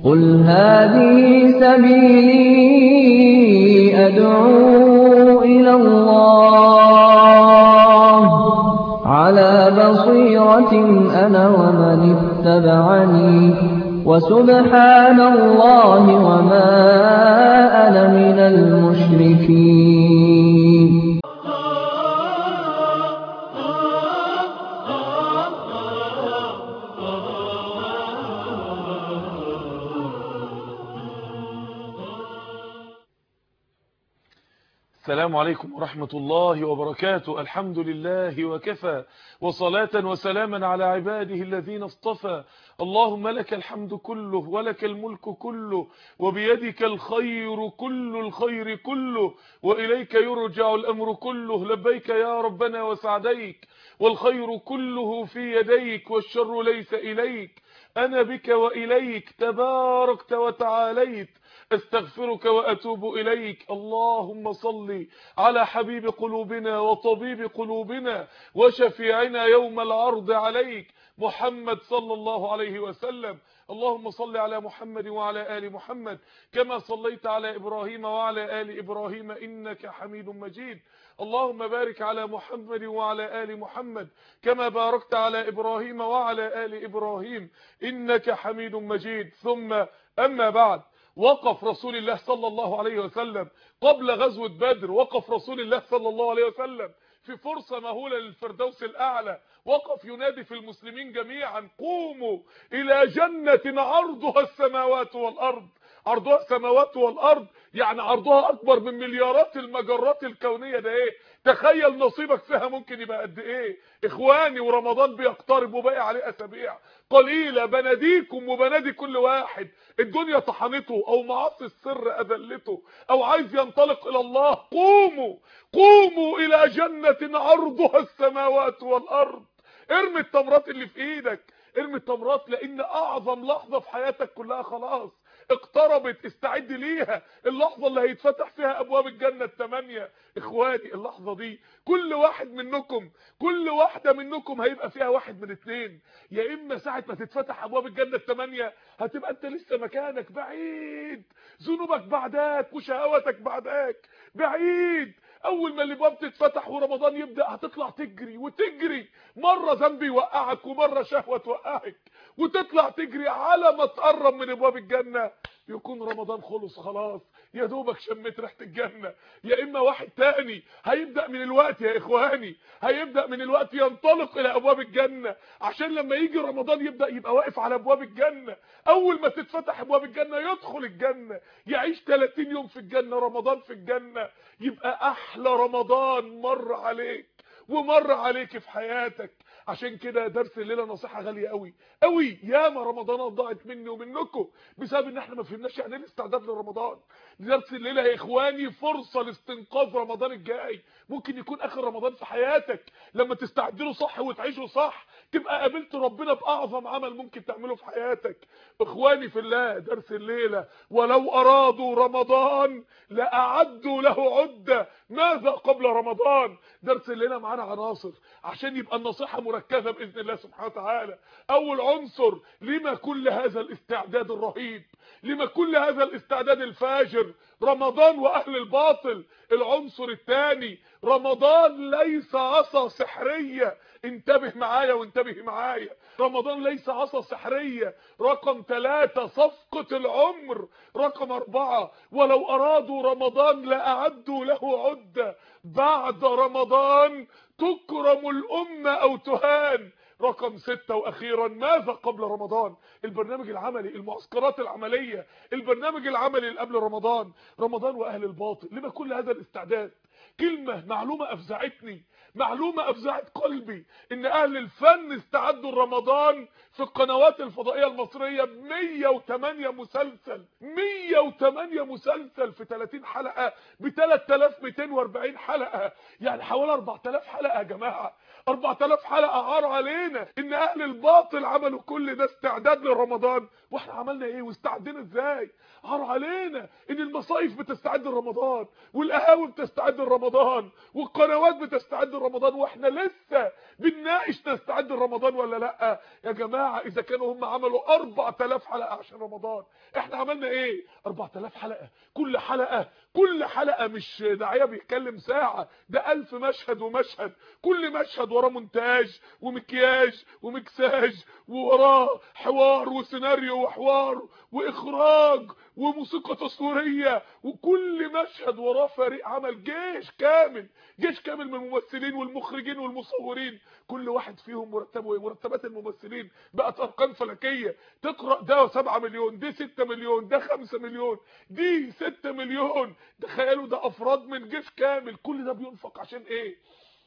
قل هذه سبيلي أدعو إلى الله على بصيرة أنا ومن اتبعني وسبحان الله وما أنا من المشركين السلام عليكم ورحمة الله وبركاته الحمد لله وكفى وصلاة وسلاما على عباده الذين اصطفى اللهم لك الحمد كله ولك الملك كله وبيدك الخير كل الخير كله وإليك يرجع الأمر كله لبيك يا ربنا وسعديك والخير كله في يديك والشر ليس إليك أنا بك وإليك تباركت وتعاليت استغفرك واتوب اليك اللهم صل على حبيب قلوبنا وطبيب قلوبنا وشفيعنا يوم العرض عليك محمد صلى الله عليه وسلم اللهم صل على محمد وعلى آل محمد كما صليت على إبراهيم وعلى آل إبراهيم إنك حميد مجيد اللهم بارك على محمد وعلى آل محمد كما باركت على إبراهيم وعلى آل إبراهيم إنك حميد مجيد ثم أما بعد وقف رسول الله صلى الله عليه وسلم قبل غزوة بدر وقف رسول الله صلى الله عليه وسلم في فرصة مهولة للفردوس الأعلى وقف ينادي في المسلمين جميعا قوموا إلى جنة عرضها السماوات والأرض عرضها السماوات والأرض يعني عرضها أكبر من مليارات المجرات الكونية ده إيه تخيل نصيبك فيها ممكن يبقى قد إيه إخواني ورمضان بيقترب وباقي عليه أسابيع قليلة بناديكم وبنادي كل واحد الدنيا طحنته أو معاصي السر أذلته أو عايز ينطلق إلى الله قوموا قوموا إلى جنة عرضها السماوات والأرض ارمي التمرات اللي في ايدك ارمي التمرات لان اعظم لحظة في حياتك كلها خلاص اقتربت استعد ليها اللحظة اللي هيتفتح فيها ابواب الجنة الثمانية اخواني اللحظة دي كل واحد منكم كل واحدة منكم هيبقى فيها واحد من اتنين يا اما ساعة ما تتفتح ابواب الجنة الثمانية هتبقى انت لسه مكانك بعيد ذنوبك بعدك وشهواتك بعدك بعيد اول ما الابواب تتفتح ورمضان يبدا هتطلع تجري وتجري مره ذنب يوقعك ومره شهوه توقعك وتطلع تجري على ما تقرب من ابواب الجنه يكون رمضان خلص خلاص يا دوبك شميت ريحه الجنه يا اما واحد تاني هيبدا من الوقت يا اخواني هيبدا من الوقت ينطلق الى ابواب الجنه عشان لما يجي رمضان يبدا يبقى واقف على ابواب الجنه اول ما تتفتح ابواب الجنه يدخل الجنه يعيش 30 يوم في الجنه رمضان في الجنه يبقى احلى رمضان مر عليك ومر عليك في حياتك عشان كده درس الليله نصيحه غاليه قوي قوي ياما رمضانات ضاعت مني ومنكم بسبب ان احنا ما فهمناش يعني ايه الاستعداد لرمضان درس الليله يا اخواني فرصه لاستنقاذ رمضان الجاي ممكن يكون اخر رمضان في حياتك لما تستعد له صح وتعيشه صح تبقى قابلت ربنا باعظم عمل ممكن تعمله في حياتك اخواني في الله درس الليله ولو ارادوا رمضان لاعدوا له عده ماذا قبل رمضان درس الليله معانا عناصر عشان يبقى النصيحه مركزه باذن الله سبحانه وتعالى اول عنصر لما كل هذا الاستعداد الرهيب لما كل هذا الاستعداد الفاجر رمضان واهل الباطل العنصر الثاني رمضان ليس عصا سحريه انتبه معايا وانتبه معايا رمضان ليس عصا سحرية رقم ثلاثة صفقة العمر رقم أربعة ولو أرادوا رمضان لأعدوا له عدة بعد رمضان تكرم الأمة أو تهان رقم ستة واخيرا ماذا قبل رمضان البرنامج العملي المعسكرات العملية البرنامج العملي اللي قبل رمضان رمضان واهل الباطل لما كل هذا الاستعداد كلمة معلومة افزعتني معلومة افزعت قلبي ان اهل الفن استعدوا رمضان في القنوات الفضائية المصرية ب 108 مسلسل 108 مسلسل في 30 حلقة ب 3240 حلقة يعني حوالي 4000 حلقة يا جماعة 4000 حلقة عار علينا ان اهل الباطل عملوا كل ده استعداد لرمضان واحنا عملنا ايه واستعدنا ازاي عار علينا ان المصايف بتستعد لرمضان والقهاوي بتستعد لرمضان والقنوات بتستعد لرمضان واحنا لسه بنناقش نستعد لرمضان ولا لا يا جماعه اذا كانوا هم عملوا 4000 حلقه عشان رمضان احنا عملنا ايه 4000 حلقه كل حلقه كل حلقه مش داعيه بيتكلم ساعه ده ألف مشهد ومشهد كل مشهد وراه مونتاج ومكياج ومكساج ووراه حوار وسيناريو وحوار واخراج وموسيقى تصويريه وكل مشهد وراه فريق عمل جيش كامل جيش كامل من الممثلين والمخرجين والمصورين كل واحد فيهم مرتبه ايه مرتبات الممثلين بقت ارقام فلكيه تقرا ده 7 مليون دي 6 مليون ده 5 مليون دي 6 مليون تخيلوا ده افراد من جيش كامل كل ده بينفق عشان ايه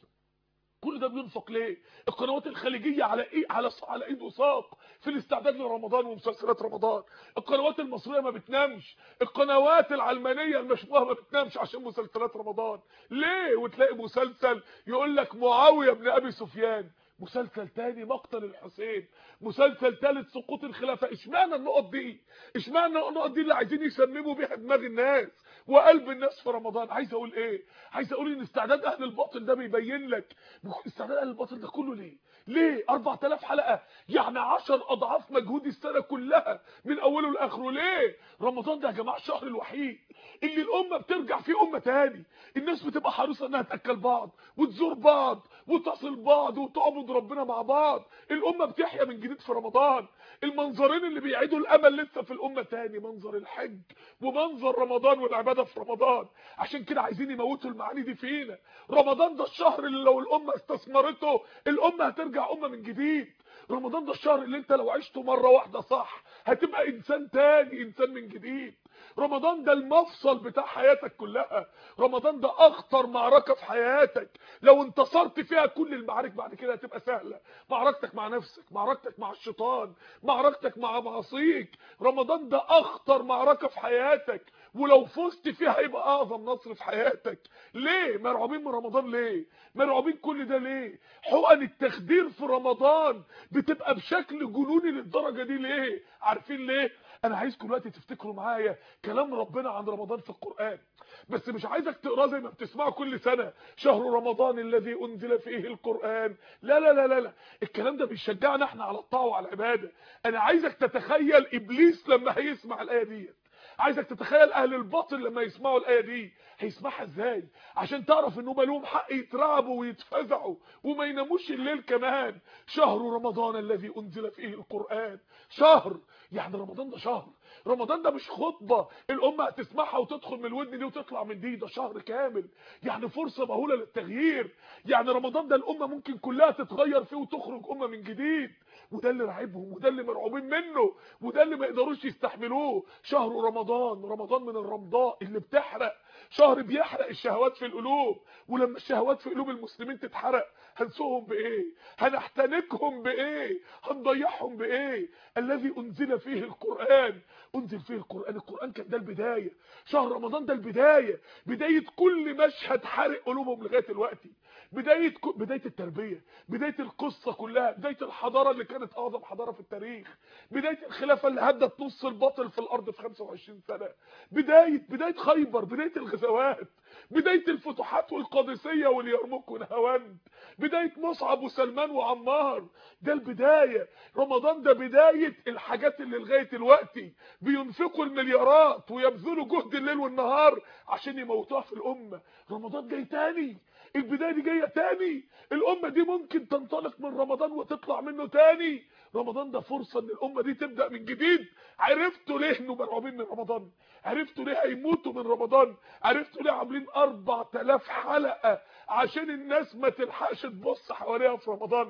كل ده بينفق ليه القنوات الخليجيه على ايه على على ايد وساق في الاستعداد لرمضان ومسلسلات رمضان القنوات المصريه ما بتنامش القنوات العلمانيه المشبوهه ما بتنامش عشان مسلسلات رمضان ليه وتلاقي مسلسل يقول لك معاويه بن ابي سفيان مسلسل تاني مقتل الحسين مسلسل ثالث سقوط الخلافه اشمعنى النقط دي اشمعنى النقط دي اللي عايزين يسمموا بيها دماغ الناس وقلب الناس في رمضان عايز اقول ايه عايز اقول ان استعداد اهل الباطل ده بيبين لك استعداد اهل الباطل ده كله ليه ليه 4000 حلقه يعني 10 اضعاف مجهود السنه كلها من اوله لاخره ليه رمضان ده يا جماعه الشهر الوحيد اللي الامه بترجع فيه امه تاني الناس بتبقى حريصه انها تاكل بعض وتزور بعض وتصل بعض وتعبد ربنا مع بعض الامه بتحيا من جديد في رمضان المنظرين اللي بيعيدوا الامل لسه في الامه تاني منظر الحج ومنظر رمضان والعباده في رمضان عشان كده عايزين يموتوا المعاني دي فينا رمضان ده الشهر اللي لو الامه استثمرته الامه هترجع امه من جديد رمضان ده الشهر اللي انت لو عشته مره واحده صح هتبقى انسان تاني انسان من جديد رمضان ده المفصل بتاع حياتك كلها رمضان ده اخطر معركه في حياتك لو انتصرت فيها كل المعارك بعد كده هتبقى سهله معركتك مع نفسك معركتك مع الشيطان معركتك مع معاصيك رمضان ده اخطر معركه في حياتك ولو فزت فيها هيبقى اعظم نصر في حياتك ليه مرعوبين من رمضان ليه مرعوبين كل ده ليه حقن التخدير في رمضان بتبقى بشكل جنوني للدرجه دي ليه عارفين ليه انا عايزكم دلوقتي تفتكروا معايا كلام ربنا عن رمضان في القرآن بس مش عايزك تقراه زي ما بتسمعه كل سنة شهر رمضان الذي انزل فيه القرآن لا لا لا لا, لا. الكلام ده بيشجعنا احنا على الطاعه وعلى العباده انا عايزك تتخيل ابليس لما هيسمع الايه ديت عايزك تتخيل اهل الباطل لما يسمعوا الايه دي هيسمعها ازاي عشان تعرف ان هم لهم حق يترعبوا ويتفزعوا وما يناموش الليل كمان شهر رمضان الذي انزل فيه القران شهر يعني رمضان ده شهر رمضان ده مش خطبه الامه هتسمعها وتدخل من الودن دي وتطلع من دي ده شهر كامل يعني فرصه مهوله للتغيير يعني رمضان ده الامه ممكن كلها تتغير فيه وتخرج امه من جديد وده اللي راعبهم وده اللي مرعوبين منه وده اللي ما يقدروش يستحملوه شهر رمضان رمضان من الرمضاء اللي بتحرق شهر بيحرق الشهوات في القلوب ولما الشهوات في قلوب المسلمين تتحرق هنسوهم بايه هنحتنكهم بايه هنضيعهم بايه الذي انزل فيه القرآن انزل فيه القرآن القرآن كان ده البداية شهر رمضان ده البداية بداية كل مشهد حرق قلوبهم لغاية دلوقتي بداية بداية التربية بداية القصة كلها بداية الحضارة اللي كانت اعظم حضارة في التاريخ بداية الخلافة اللي هدت نص الباطل في الارض في 25 سنة بداية بداية خيبر بداية الغزوات بداية الفتوحات والقادسية واليرموك ونهاوند بداية مصعب وسلمان وعمار ده البداية رمضان ده بداية الحاجات اللي لغاية دلوقتي بينفقوا المليارات ويبذلوا جهد الليل والنهار عشان يموتوها في الأمة رمضان جاي تاني البداية دي جاية تاني الأمة دي ممكن تنطلق من رمضان وتطلع منه تاني رمضان ده فرصة ان الأمة دي تبدأ من جديد عرفتوا ليه انه مرعوبين من رمضان عرفتوا ليه هيموتوا من رمضان عرفتوا ليه عاملين 4000 حلقة عشان الناس ما تلحقش تبص حواليها في رمضان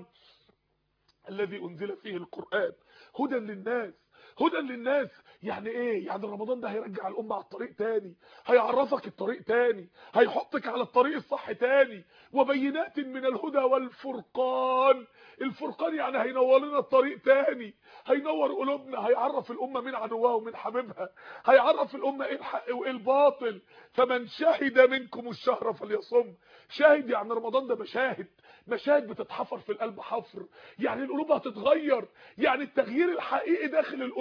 الذي انزل فيه القرآن هدى للناس هدى للناس يعني ايه يعني رمضان ده هيرجع الامه على الطريق تاني هيعرفك الطريق تاني هيحطك على الطريق الصح تاني وبينات من الهدى والفرقان الفرقان يعني هينور لنا الطريق تاني هينور قلوبنا هيعرف الامه مين عدوها ومين حبيبها هيعرف الامه ايه الحق وايه الباطل فمن شهد منكم الشهر فليصم شاهد يعني رمضان ده مشاهد مشاهد بتتحفر في القلب حفر يعني القلوب هتتغير يعني التغيير الحقيقي داخل القلوب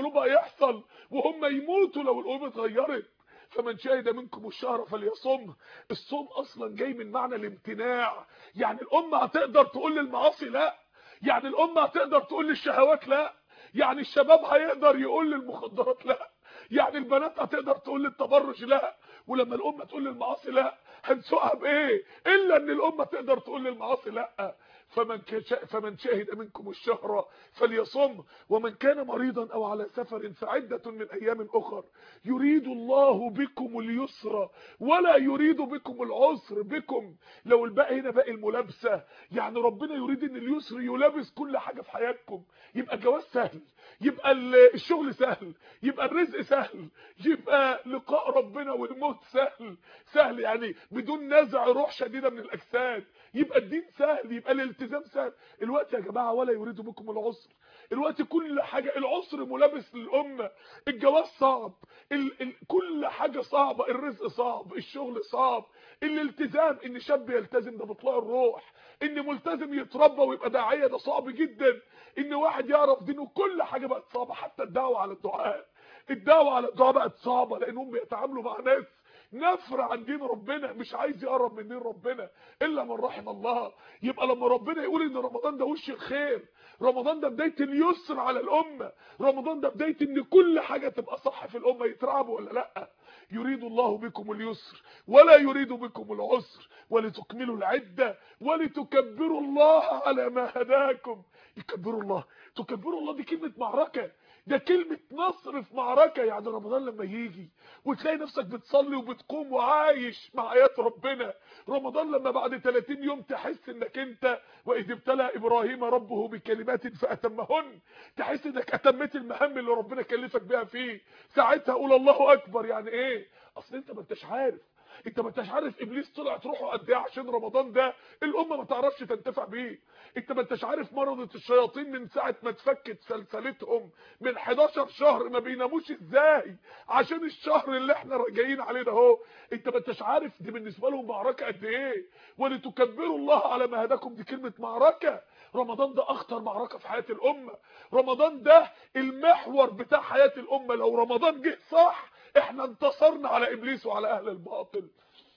المطلوب هيحصل وهم يموتوا لو الامور اتغيرت فمن شهد منكم الشهر فليصم الصوم اصلا جاي من معنى الامتناع يعني الامه هتقدر تقول للمعاصي لا يعني الامه هتقدر تقول للشهوات لا يعني الشباب هيقدر يقول للمخدرات لا يعني البنات هتقدر تقول للتبرج لا ولما الامه تقول للمعاصي لا هنسوقها بايه الا ان الامه تقدر تقول للمعاصي لا فمن فمن شهد منكم الشهر فليصم ومن كان مريضا او على سفر فعده من ايام اخر يريد الله بكم اليسر ولا يريد بكم العسر بكم لو الباء هنا باء الملابسه يعني ربنا يريد ان اليسر يلابس كل حاجه في حياتكم يبقى الجواز سهل يبقى الشغل سهل يبقى الرزق سهل يبقى لقاء ربنا والموت سهل سهل يعني بدون نزع روح شديده من الاجساد يبقى الدين سهل يبقى الالتزام سهل الوقت يا جماعه ولا يريد بكم العسر الوقت كل حاجه العسر ملابس للامه الجواز صعب ال ال كل حاجه صعبه الرزق صعب الشغل صعب الالتزام ان شاب يلتزم ده بطلع الروح ان ملتزم يتربى ويبقى داعيه ده صعب جدا ان واحد يعرف دينه كل حاجه بقت صعبه حتى الدعوه على الدعاء الدعوه على الدعاء بقت صعبه لانهم بيتعاملوا مع ناس نفر عن دين ربنا مش عايز يقرب من دين ربنا الا من رحم الله يبقى لما ربنا يقول ان رمضان ده وش الخير رمضان ده بدايه اليسر على الامه رمضان ده بدايه ان كل حاجه تبقى صح في الامه يترعبوا ولا لا يريد الله بكم اليسر ولا يريد بكم العسر ولتكملوا العده ولتكبروا الله على ما هداكم يكبروا الله تكبروا الله دي كلمه معركه ده كلمة نصر في معركة يعني رمضان لما يجي وتلاقي نفسك بتصلي وبتقوم وعايش مع آيات ربنا رمضان لما بعد 30 يوم تحس انك انت وإذ ابتلى إبراهيم ربه بكلمات فأتمهن تحس انك أتميت المهام اللي ربنا كلفك بيها فيه ساعتها قول الله أكبر يعني ايه اصل انت ما انتش عارف انت ما انتش عارف ابليس طلع تروحه قد ايه عشان رمضان ده الامه ما تعرفش تنتفع بيه انت ما انتش عارف مرضة الشياطين من ساعه ما اتفكت سلسلتهم من 11 شهر ما بيناموش ازاي عشان الشهر اللي احنا جايين عليه ده اهو انت ما انتش عارف دي بالنسبه لهم معركه قد ايه ولتكبروا الله على ما هداكم دي كلمه معركه رمضان ده اخطر معركه في حياه الامه رمضان ده المحور بتاع حياه الامه لو رمضان جه صح احنا انتصرنا على ابليس وعلى اهل الباطل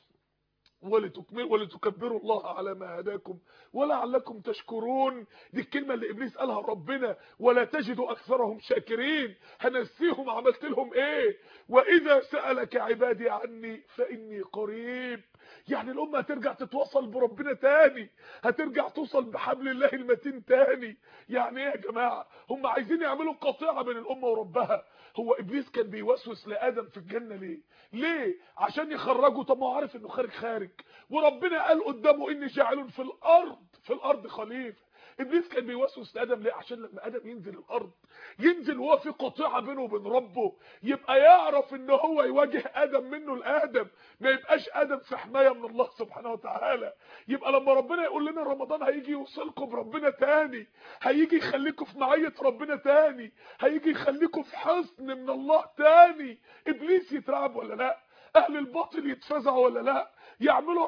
ولتكملوا ولتكبروا الله على ما هداكم ولعلكم تشكرون دي الكلمه اللي ابليس قالها ربنا ولا تجدوا اكثرهم شاكرين هنسيهم عملت لهم ايه واذا سالك عبادي عني فاني قريب يعني الامه هترجع تتوصل بربنا تاني هترجع توصل بحبل الله المتين تاني يعني ايه يا جماعه هم عايزين يعملوا قطيعه بين الامه وربها هو ابليس كان بيوسوس لادم في الجنه ليه ليه عشان يخرجه طب ما هو عارف انه خارج خارج وربنا قال قدامه اني جاعل في الارض في الارض خليفه ابليس كان بيوسوس لادم ليه عشان لما ادم ينزل الارض ينزل وهو في قطيعه بينه وبين ربه يبقى يعرف ان هو يواجه ادم منه لادم ما يبقاش ادم في حمايه من الله سبحانه وتعالى يبقى لما ربنا يقول لنا رمضان هيجي يوصلكم بربنا تاني هيجي يخليكم في معيه ربنا تاني هيجي يخليكم في حصن من الله تاني ابليس يترعب ولا لا اهل الباطل يتفزعوا ولا لا يعملوا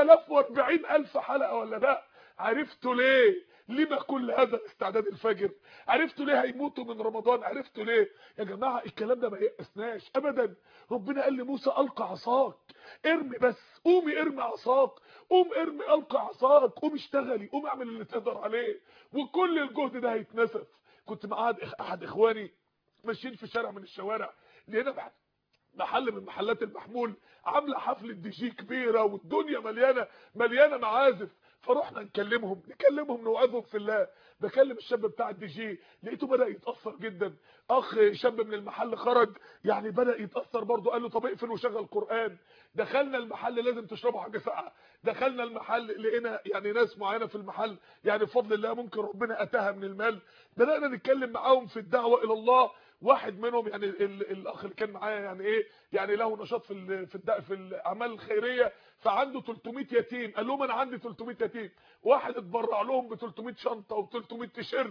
4040 الف حلقه ولا لا عرفتوا ليه لما كل هذا الاستعداد الفجر عرفتوا ليه هيموتوا من رمضان عرفتوا ليه يا جماعه الكلام ده ما يأسناش ابدا ربنا قال لموسى القى عصاك ارمي بس قومي ارمي عصاك قوم ارمي القى عصاك قوم اشتغلي قوم اعمل اللي تقدر عليه وكل الجهد ده هيتنسف كنت مع احد اخواني ماشيين في شارع من الشوارع لقينا محل من محلات المحمول عامله حفله دي جي كبيره والدنيا مليانه مليانه معازف فرحنا نكلمهم نكلمهم نوعظهم في الله بكلم الشاب بتاع الدي جي لقيته بدا يتاثر جدا اخ شاب من المحل خرج يعني بدا يتاثر برضه قال له طب اقفل وشغل قران دخلنا المحل لازم تشربوا حاجه ساقعه دخلنا المحل لقينا يعني ناس معينه في المحل يعني بفضل الله ممكن ربنا اتاها من المال بدانا نتكلم معاهم في الدعوه الى الله واحد منهم يعني الاخ اللي كان معايا يعني ايه يعني له نشاط في في في الاعمال الخيريه فعنده 300 يتيم قال لهم انا عندي 300 يتيم واحد اتبرع لهم ب 300 شنطه و300 تيشيرت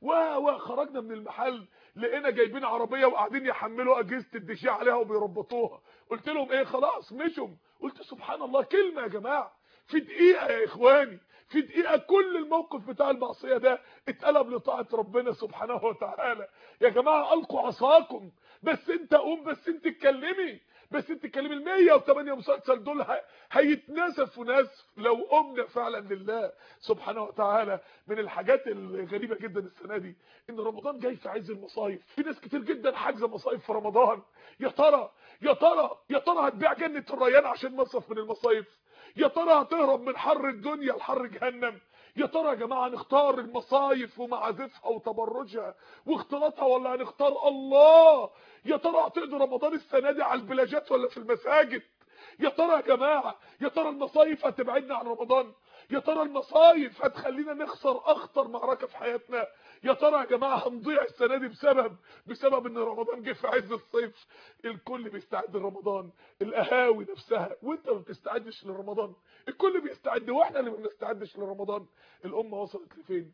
و خرجنا من المحل لقينا جايبين عربيه وقاعدين يحملوا اجهزه الدشيه عليها وبيربطوها قلت لهم ايه خلاص مشوا قلت سبحان الله كلمه يا جماعه في دقيقه يا اخواني في دقيقة كل الموقف بتاع المعصية ده اتقلب لطاعة ربنا سبحانه وتعالى يا جماعة ألقوا عصاكم بس انت قوم بس انت اتكلمي بس انت اتكلمي ال 108 مسلسل دول ه- هيتنسفوا نسف لو قمنا فعلا لله سبحانه وتعالى من الحاجات الغريبة جدا السنة دي ان رمضان جاي في عز المصايف في ناس كتير جدا حاجزه مصايف في رمضان يا ترى يا ترى يا ترى هتبيع جنة الريان عشان مصرف من المصايف يا ترى هتهرب من حر الدنيا لحر جهنم يا ترى يا جماعه نختار المصايف ومعازفها وتبرجها واختلاطها ولا هنختار الله يا ترى هتقضي رمضان السنه دي على البلاجات ولا في المساجد يا ترى يا جماعه يا ترى المصايف هتبعدنا عن رمضان يا ترى المصايف هتخلينا نخسر اخطر معركه في حياتنا يا ترى يا جماعه هنضيع السنه دي بسبب بسبب ان رمضان جه في عز الصيف الكل بيستعد لرمضان القهاوي نفسها وانت ما بتستعدش لرمضان الكل بيستعد واحنا اللي ما بنستعدش لرمضان الامه وصلت لفين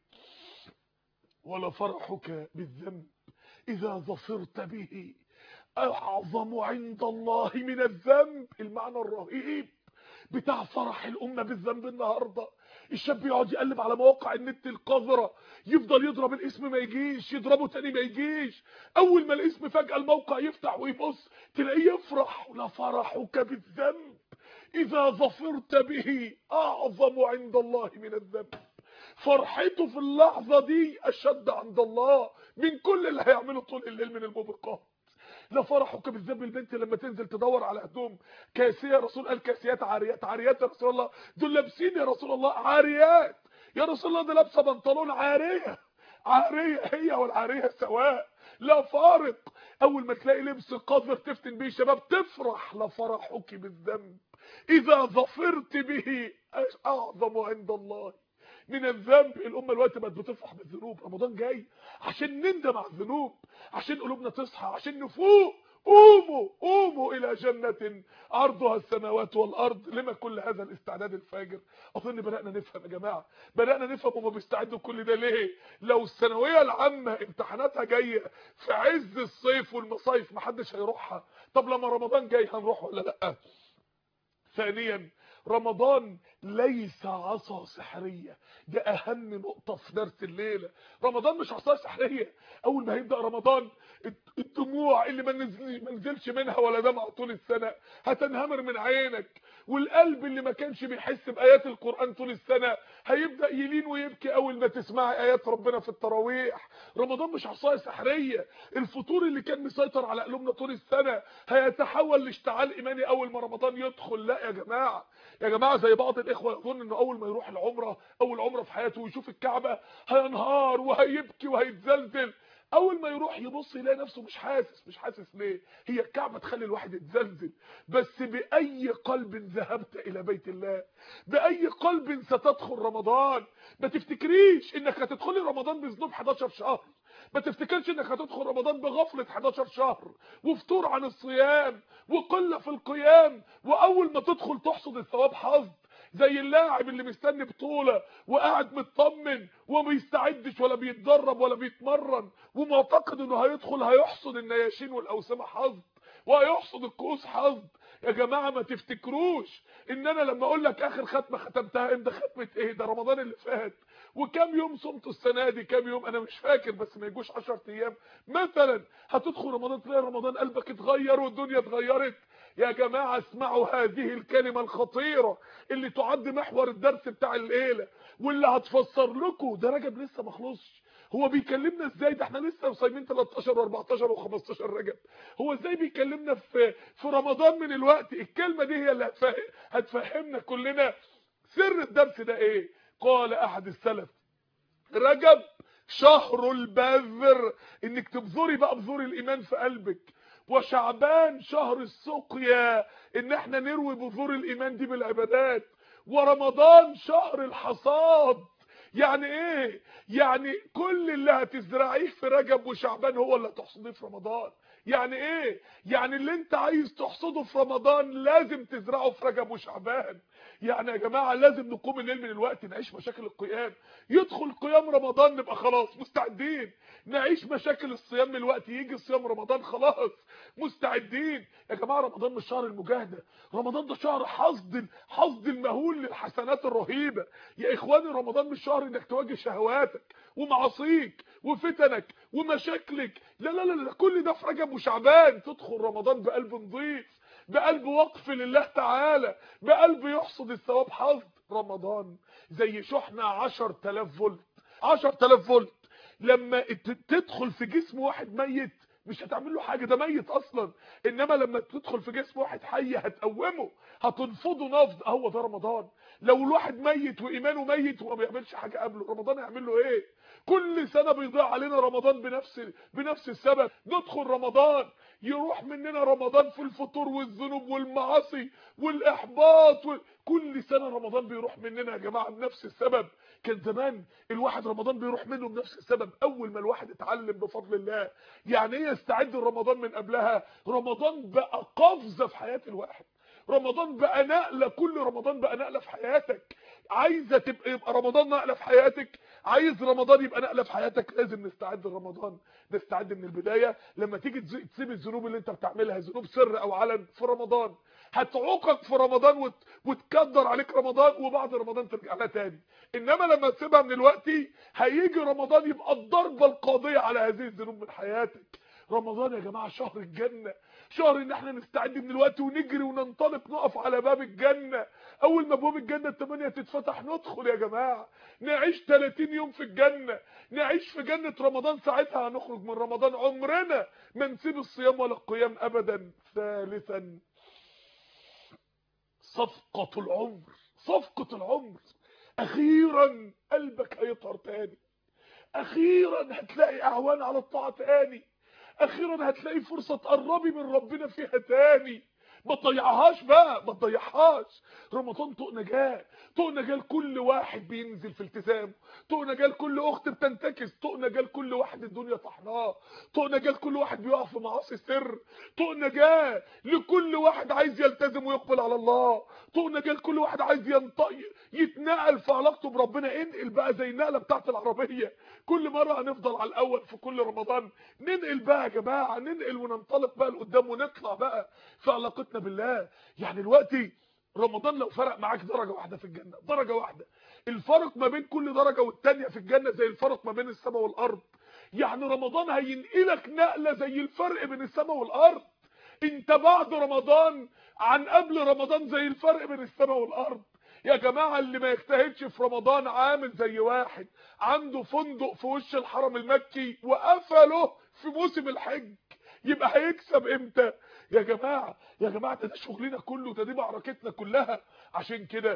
ولا فرحك بالذنب اذا ظفرت به اعظم عند الله من الذنب المعنى الرهيب بتاع فرح الامه بالذنب النهارده الشاب يقعد يقلب على مواقع النت القذره يفضل يضرب الاسم ما يجيش يضربه تاني ما يجيش اول ما الاسم فجاه الموقع يفتح ويبص تلاقيه يفرح لا فرحك بالذنب اذا ظفرت به اعظم عند الله من الذنب فرحته في اللحظه دي اشد عند الله من كل اللي هيعمله طول الليل من الموبقات لا فرحك بالذنب البنت لما تنزل تدور على هدوم كاسيه الرسول قال كاسيات عاريات عاريات يا رسول الله دول لابسين يا رسول الله عاريات يا رسول الله دي لابسه بنطلون عاريه عاريه هي والعاريه سواء لا فارق اول ما تلاقي لبس قذر تفتن بيه شباب تفرح لفرحك بالذنب اذا ظفرت به اعظم عند الله من الذنب الامه الوقت بقت بتفرح بالذنوب رمضان جاي عشان نندم على الذنوب عشان قلوبنا تصحى عشان نفوق قوموا قوموا الى جنة عرضها السماوات والارض لما كل هذا الاستعداد الفاجر اظن بدأنا نفهم يا جماعة بدأنا نفهم هما بيستعدوا كل ده ليه لو الثانوية العامة امتحاناتها جاية في عز الصيف والمصايف محدش هيروحها طب لما رمضان جاي هنروح ولا لا ثانيا رمضان ليس عصا سحرية ده اهم نقطة في درس الليلة رمضان مش عصا سحرية اول ما هيبدأ رمضان الدموع اللي ما نزل- ما نزلش منها ولا دمع طول السنة هتنهمر من عينك والقلب اللي ما كانش بيحس بآيات القرآن طول السنة هيبدأ يلين ويبكي اول ما تسمعي آيات ربنا في التراويح رمضان مش عصاية سحرية الفطور اللي كان مسيطر على قلوبنا طول السنة هيتحول لاشتعال ايماني اول ما رمضان يدخل لا يا جماعة يا جماعة زي بعض الاخوة يظن انه اول ما يروح العمرة اول عمرة في حياته ويشوف الكعبة هينهار وهيبكي وهيتزلزل اول ما يروح يبص يلاقي نفسه مش حاسس مش حاسس ليه هي الكعبة تخلي الواحد يتزلزل بس باي قلب ذهبت الى بيت الله باي قلب ستدخل رمضان ما تفتكريش انك هتدخلي رمضان بذنوب 11 شهر ما تفتكرش انك هتدخل رمضان بغفلة 11 شهر وفطور عن الصيام وقلة في القيام واول ما تدخل تحصد الثواب حظ زي اللاعب اللي مستني بطولة وقاعد مطمن وما بيستعدش ولا بيتدرب ولا بيتمرن ومعتقد انه هيدخل هيحصد النياشين والاوسمة حظ وهيحصد الكؤوس حظ يا جماعة ما تفتكروش ان انا لما اقول لك اخر ختمة ختمتها امتى ختمة ايه ده رمضان اللي فات وكم يوم صمت السنة دي كم يوم انا مش فاكر بس ما يجوش 10 ايام مثلا هتدخل رمضان تلاقي رمضان قلبك اتغير والدنيا اتغيرت يا جماعة اسمعوا هذه الكلمة الخطيرة اللي تعد محور الدرس بتاع الليلة واللي هتفسر لكم ده رجب لسه ما خلصش هو بيكلمنا ازاي ده احنا لسه صايمين 13 و14 و15 رجب هو ازاي بيكلمنا في في رمضان من الوقت الكلمة دي هي اللي هتفهم هتفهمنا كلنا سر الدرس ده ايه قال احد السلف رجب شهر البذر انك تبذري بقى بذور الايمان في قلبك وشعبان شهر السقيا ان احنا نروي بذور الايمان دي بالعبادات ورمضان شهر الحصاد يعني ايه يعني كل اللي هتزرعيه في رجب وشعبان هو اللي هتحصديه في رمضان يعني ايه يعني اللي انت عايز تحصده في رمضان لازم تزرعه في رجب وشعبان يعني يا جماعه لازم نقوم الليل من الوقت نعيش مشاكل القيام يدخل قيام رمضان نبقى خلاص مستعدين نعيش مشاكل الصيام من الوقت يجي صيام رمضان خلاص مستعدين يا جماعه رمضان مش شهر المجاهده رمضان ده شهر حصد حصد المهول للحسنات الرهيبه يا اخواني رمضان مش شهر انك تواجه شهواتك ومعاصيك وفتنك ومشاكلك لا لا لا لا كل ده في رجب وشعبان تدخل رمضان بقلب نظيف بقلب وقف لله تعالى بقلب يحصد الثواب حصد رمضان زي شحنه 10000 فولت 10000 فولت لما تدخل في جسم واحد ميت مش هتعمل له حاجه ده ميت اصلا انما لما تدخل في جسم واحد حي هتقومه هتنفضه نفض هو ده رمضان لو الواحد ميت وايمانه ميت وما بيعملش حاجه قبله رمضان هيعمل له ايه كل سنه بيضيع علينا رمضان بنفس بنفس السبب ندخل رمضان يروح مننا رمضان في الفطور والذنوب والمعاصي والاحباط و... كل سنه رمضان بيروح مننا يا جماعه بنفس السبب كان زمان الواحد رمضان بيروح منه بنفس السبب اول ما الواحد اتعلم بفضل الله يعني ايه يستعد لرمضان من قبلها رمضان بقى قفزه في حياه الواحد رمضان بقى نقله كل رمضان بقى نقله في حياتك عايزه تبقى يبقى رمضان نقله في حياتك عايز رمضان يبقى نقله في حياتك لازم نستعد لرمضان نستعد من البدايه لما تيجي تسيب الذنوب اللي انت بتعملها ذنوب سر او علن في رمضان هتعوقك في رمضان وت... وتكدر عليك رمضان وبعد رمضان ترجع لها تاني انما لما تسيبها من الوقت هيجي رمضان يبقى الضربه القاضيه على هذه الذنوب من حياتك رمضان يا جماعه شهر الجنه شهر ان احنا نستعد من الوقت ونجري وننطلق نقف على باب الجنه اول ما ابواب الجنه الثمانيه تتفتح ندخل يا جماعه نعيش 30 يوم في الجنه نعيش في جنه رمضان ساعتها هنخرج من رمضان عمرنا ما نسيب الصيام ولا القيام ابدا ثالثا صفقه العمر صفقه العمر اخيرا قلبك هيطهر تاني اخيرا هتلاقي اعوان على الطاعه تاني اخيرا هتلاقي فرصه تقربي من ربنا فيها تاني ما تضيعهاش بقى ما تضيعهاش رمضان طوق نجاه طوق نجاه لكل واحد بينزل في التزامه طوق نجاه لكل اخت بتنتكس طوق نجاه لكل واحد الدنيا طحناه طوق نجاه لكل واحد بيقع في معاصي سر طوق نجاه لكل واحد عايز يلتزم ويقبل على الله طوق نجاه لكل واحد عايز ينطق يتنقل في علاقته بربنا انقل بقى زي النقله بتاعت العربيه كل مره هنفضل على الاول في كل رمضان ننقل بقى يا جماعه ننقل وننطلق بقى لقدام ونطلع بقى في علاقتنا بالله يعني دلوقتي رمضان لو فرق معاك درجه واحده في الجنه درجه واحده الفرق ما بين كل درجه والتانيه في الجنه زي الفرق ما بين السماء والارض يعني رمضان هينقلك نقله زي الفرق بين السماء والارض انت بعد رمضان عن قبل رمضان زي الفرق بين السماء والارض يا جماعة اللي ما يجتهدش في رمضان عامل زي واحد عنده فندق في وش الحرم المكي وقفله في موسم الحج يبقى هيكسب امتى يا جماعة يا جماعة ده شغلنا كله ده دي معركتنا كلها عشان كده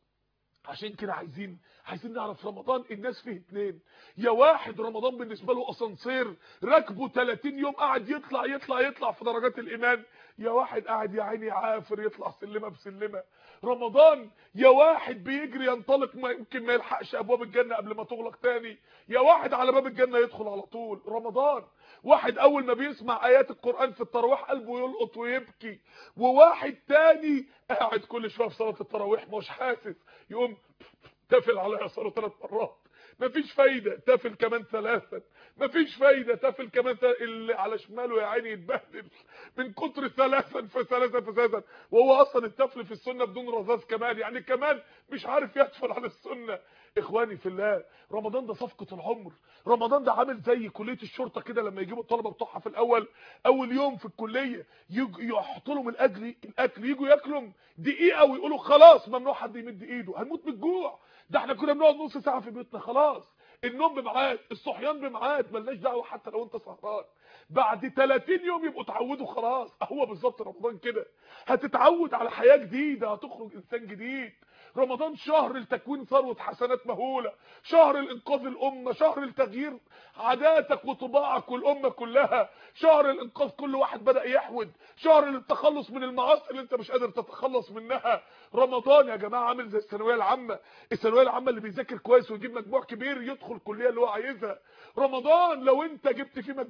عشان كده عايزين عايزين نعرف رمضان الناس فيه اتنين يا واحد رمضان بالنسبه له اسانسير راكبه 30 يوم قاعد يطلع يطلع يطلع في درجات الايمان يا واحد قاعد يا عيني عافر يطلع سلمه بسلمه رمضان يا واحد بيجري ينطلق ما يمكن ما يلحقش ابواب الجنه قبل ما تغلق تاني يا واحد على باب الجنه يدخل على طول رمضان واحد اول ما بيسمع ايات القران في التراويح قلبه يلقط ويبكي وواحد تاني قاعد كل شويه في صلاه التراويح مش حاسس يقوم تفل على يساره ثلاث مرات مفيش فايده تفل كمان ثلاثا مفيش فايده تفل كمان ثلاثة. اللي على شماله يا عيني يتبهدل من كتر ثلاثا فثلاثا فثلاثا وهو اصلا التفل في السنه بدون رذاذ كمان يعني كمان مش عارف يتفل على السنه اخواني في الله رمضان ده صفقه العمر رمضان ده عامل زي كليه الشرطه كده لما يجيبوا الطلبه بتوعها في الاول اول يوم في الكليه يحطوا لهم الاكل الاكل يجوا ياكلوا دقيقه ويقولوا خلاص ممنوع حد يمد ايده هنموت من الجوع ده احنا كنا بنقعد نص ساعه في بيوتنا خلاص النوم بميعاد الصحيان بميعاد ملناش دعوه حتى لو انت سهران بعد 30 يوم يبقوا اتعودوا خلاص هو بالظبط رمضان كده هتتعود على حياه جديده هتخرج انسان جديد رمضان شهر لتكوين ثروه حسنات مهوله شهر الانقاذ الامه شهر لتغيير عاداتك وطباعك والامه كلها شهر الانقاذ كل واحد بدا يحود شهر للتخلص من المعاصي اللي انت مش قادر تتخلص منها رمضان يا جماعه عامل زي الثانويه العامه الثانويه العامه اللي بيذاكر كويس ويجيب مجموع كبير يدخل الكليه اللي هو عايزها رمضان لو انت جبت فيه مجموع كبير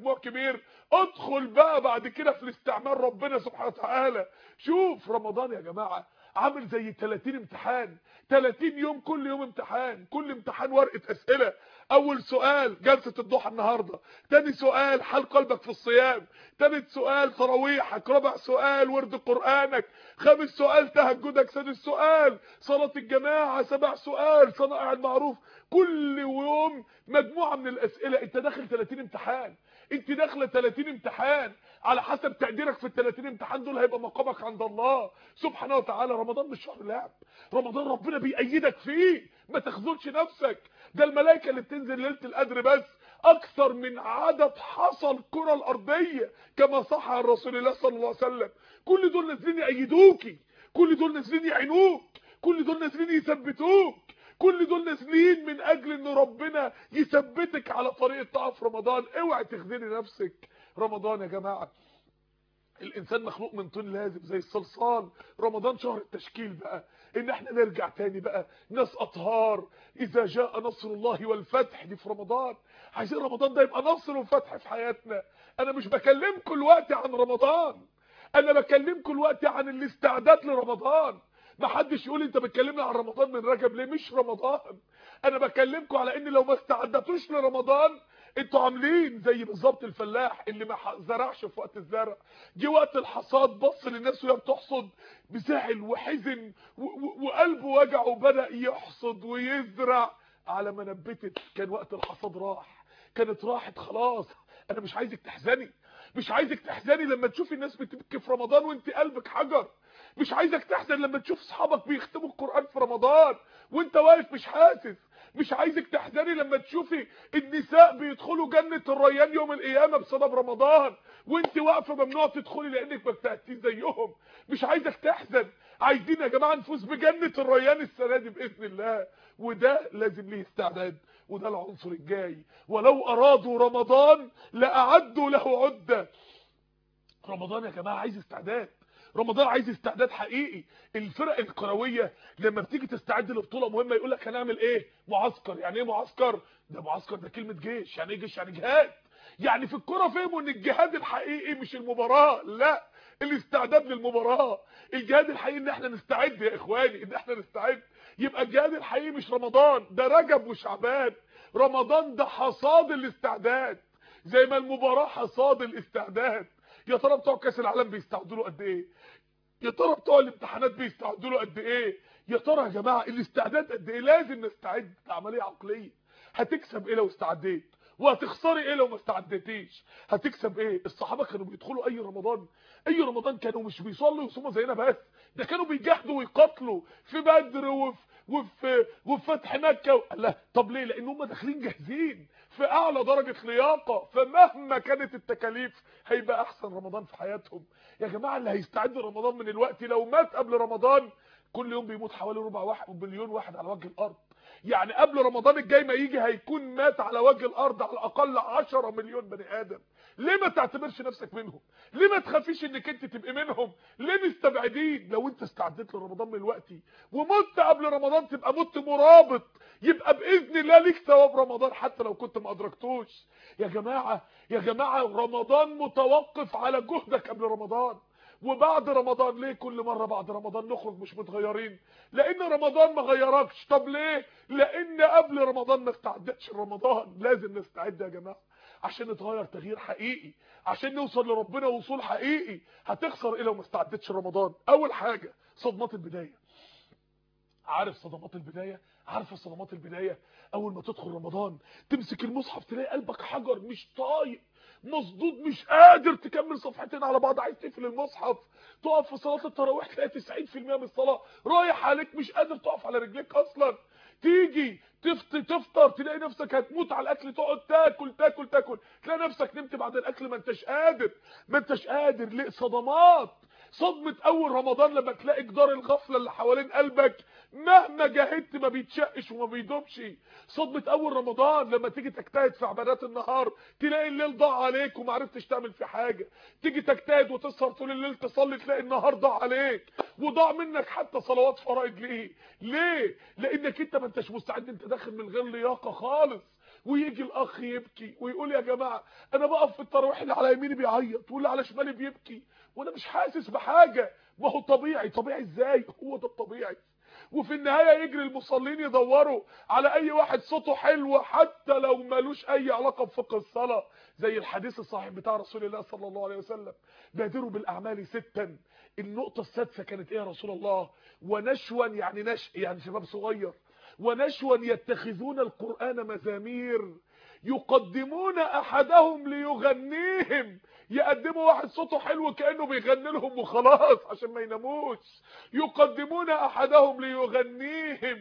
خير ادخل بقى بعد كده في الاستعمال ربنا سبحانه وتعالى شوف رمضان يا جماعه عامل زي 30 امتحان 30 يوم كل يوم امتحان كل امتحان ورقه اسئله اول سؤال جلسه الضحى النهارده تاني سؤال حال قلبك في الصيام تالت سؤال تراويحك رابع سؤال ورد قرانك خامس سؤال تهجدك سادس سؤال صلاه الجماعه سبع سؤال صنائع المعروف كل يوم مجموعه من الاسئله انت داخل 30 امتحان انت داخله 30 امتحان على حسب تقديرك في ال 30 امتحان دول هيبقى مقامك عند الله سبحانه وتعالى رمضان مش شهر لعب رمضان ربنا بيأيدك فيه ما تخذلش نفسك ده الملائكه اللي بتنزل ليله القدر بس اكثر من عدد حصى الكره الارضيه كما صح عن رسول الله صلى الله عليه وسلم كل دول نازلين يأيدوكي كل دول نازلين يعينوك كل دول نازلين يثبتوك كل دول نازلين من اجل ان ربنا يثبتك على طريق الطاعه في رمضان اوعي تخذلي نفسك رمضان يا جماعه الانسان مخلوق من طين لازم زي الصلصال رمضان شهر التشكيل بقى ان احنا نرجع تاني بقى ناس اطهار اذا جاء نصر الله والفتح دي في رمضان عايزين رمضان ده يبقى نصر وفتح في حياتنا انا مش بكلمكم الوقت عن رمضان انا بكلمكم الوقت عن الاستعداد لرمضان ما حدش يقول انت بتكلمنا عن رمضان من رجب ليه مش رمضان انا بكلمكم على ان لو ما استعدتوش لرمضان انتوا عاملين زي بالظبط الفلاح اللي ما زرعش في وقت الزرع جه وقت الحصاد بص للناس وهي بتحصد بزعل وحزن وقلبه وجع وبدا يحصد ويزرع على ما نبتت كان وقت الحصاد راح كانت راحت خلاص انا مش عايزك تحزني مش عايزك تحزني لما تشوفي الناس بتبكي في رمضان وانت قلبك حجر مش عايزك تحزن لما تشوف اصحابك بيختموا القرآن في رمضان وانت واقف مش حاسس مش عايزك تحزني لما تشوفي النساء بيدخلوا جنة الريان يوم القيامة بسبب رمضان وانت واقفة ممنوع تدخلي لانك ما بتأتيش زيهم مش عايزك تحزن عايزين يا جماعة نفوز بجنة الريان السنة دي بإذن الله وده لازم ليه استعداد وده العنصر الجاي ولو أرادوا رمضان لأعدوا له عدة رمضان يا جماعة عايز استعداد رمضان عايز استعداد حقيقي الفرق الكرويه لما بتيجي تستعد لبطوله مهمه يقول لك هنعمل ايه معسكر يعني ايه معسكر ده معسكر ده كلمه جيش يعني ايه جيش يعني جهاد يعني في الكوره فهموا ان الجهاد الحقيقي مش المباراه لا الاستعداد للمباراه الجهاد الحقيقي ان احنا نستعد يا اخواني ان احنا نستعد يبقى الجهاد الحقيقي مش رمضان ده رجب وشعبان رمضان ده حصاد الاستعداد زي ما المباراه حصاد الاستعداد يا ترى بتوع كاس العالم بيستعدوا له قد ايه يا ترى بتوع الامتحانات بيستعدوا له قد ايه يا ترى يا جماعه الاستعداد قد ايه لازم نستعد عمليه عقليه هتكسب ايه لو استعديت وهتخسري ايه لو ما استعدتيش هتكسب ايه الصحابه كانوا بيدخلوا اي رمضان اي رمضان كانوا مش بيصلوا ويصوموا زينا بس ده كانوا بيجاهدوا ويقاتلوا في بدر وفي وفي وفي فتح مكه و... لا طب ليه لان هم داخلين جاهزين في اعلى درجه لياقه فمهما كانت التكاليف هيبقى احسن رمضان في حياتهم يا جماعه اللي هيستعد رمضان من الوقت لو مات قبل رمضان كل يوم بيموت حوالي ربع واحد مليون واحد على وجه الارض يعني قبل رمضان الجاي ما يجي هيكون مات على وجه الارض على الاقل 10 مليون بني ادم ليه ما تعتبرش نفسك منهم ليه ما تخافيش انك انت تبقي منهم ليه مستبعدين لو انت استعديت لرمضان من الوقت ومت قبل رمضان تبقى مت مرابط يبقى باذن الله ليك ثواب رمضان حتى لو كنت ما ادركتوش يا جماعه يا جماعه رمضان متوقف على جهدك قبل رمضان وبعد رمضان ليه كل مرة بعد رمضان نخرج مش متغيرين لان رمضان ما غيركش طب ليه لان قبل رمضان ما استعدتش رمضان لازم نستعد يا جماعة عشان نتغير تغيير حقيقي عشان نوصل لربنا وصول حقيقي هتخسر ايه لو ما استعدتش رمضان اول حاجة صدمات البداية عارف صدمات البداية عارف صدمات البداية اول ما تدخل رمضان تمسك المصحف تلاقي قلبك حجر مش طايق مصدود مش قادر تكمل صفحتين على بعض عايز تقفل المصحف تقف في صلاه التراويح تلاقي 90% من الصلاه رايح عليك مش قادر تقف على رجليك اصلا تيجي تفت تفطر تلاقي نفسك هتموت على الاكل تقعد تاكل تاكل تاكل تلاقي نفسك نمت بعد الاكل ما انتش قادر ما انتش قادر ليه صدمات صدمة اول رمضان لما تلاقي جدار الغفلة اللي حوالين قلبك مهما جاهدت ما بيتشقش وما بيدوبش صدمة اول رمضان لما تيجي تجتهد في عبادات النهار تلاقي الليل ضاع عليك وما عرفتش تعمل في حاجة تيجي تجتهد وتسهر طول الليل تصلي تلاقي النهار ضاع عليك وضاع منك حتى صلوات فرائض ليه ليه لانك انت ما انتش مستعد انت داخل من غير لياقة خالص ويجي الاخ يبكي ويقول يا جماعه انا بقف في التراويح اللي على يميني بيعيط واللي على شمالي بيبكي وانا مش حاسس بحاجه ما هو طبيعي طبيعي ازاي هو ده الطبيعي وفي النهايه يجري المصلين يدوروا على اي واحد صوته حلو حتى لو مالوش اي علاقه بفقه الصلاه زي الحديث الصحيح بتاع رسول الله صلى الله عليه وسلم بادروا بالاعمال ستا النقطه السادسه كانت ايه يا رسول الله ونشوا يعني نش يعني شباب صغير ونشوا يتخذون القران مزامير يقدمون احدهم ليغنيهم يقدموا واحد صوته حلو كانه بيغني لهم وخلاص عشان ما يناموش يقدمون احدهم ليغنيهم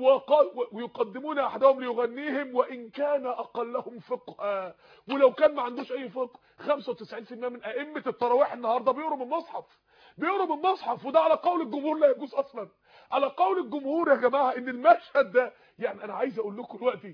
ويقدمون احدهم ليغنيهم وان كان اقلهم فقها ولو كان ما عندوش اي فقه 95% من ائمه التراويح النهارده بيقروا من مصحف بيقروا من مصحف وده على قول الجمهور لا يجوز اصلا على قول الجمهور يا جماعه ان المشهد ده يعني انا عايز اقول لكم دلوقتي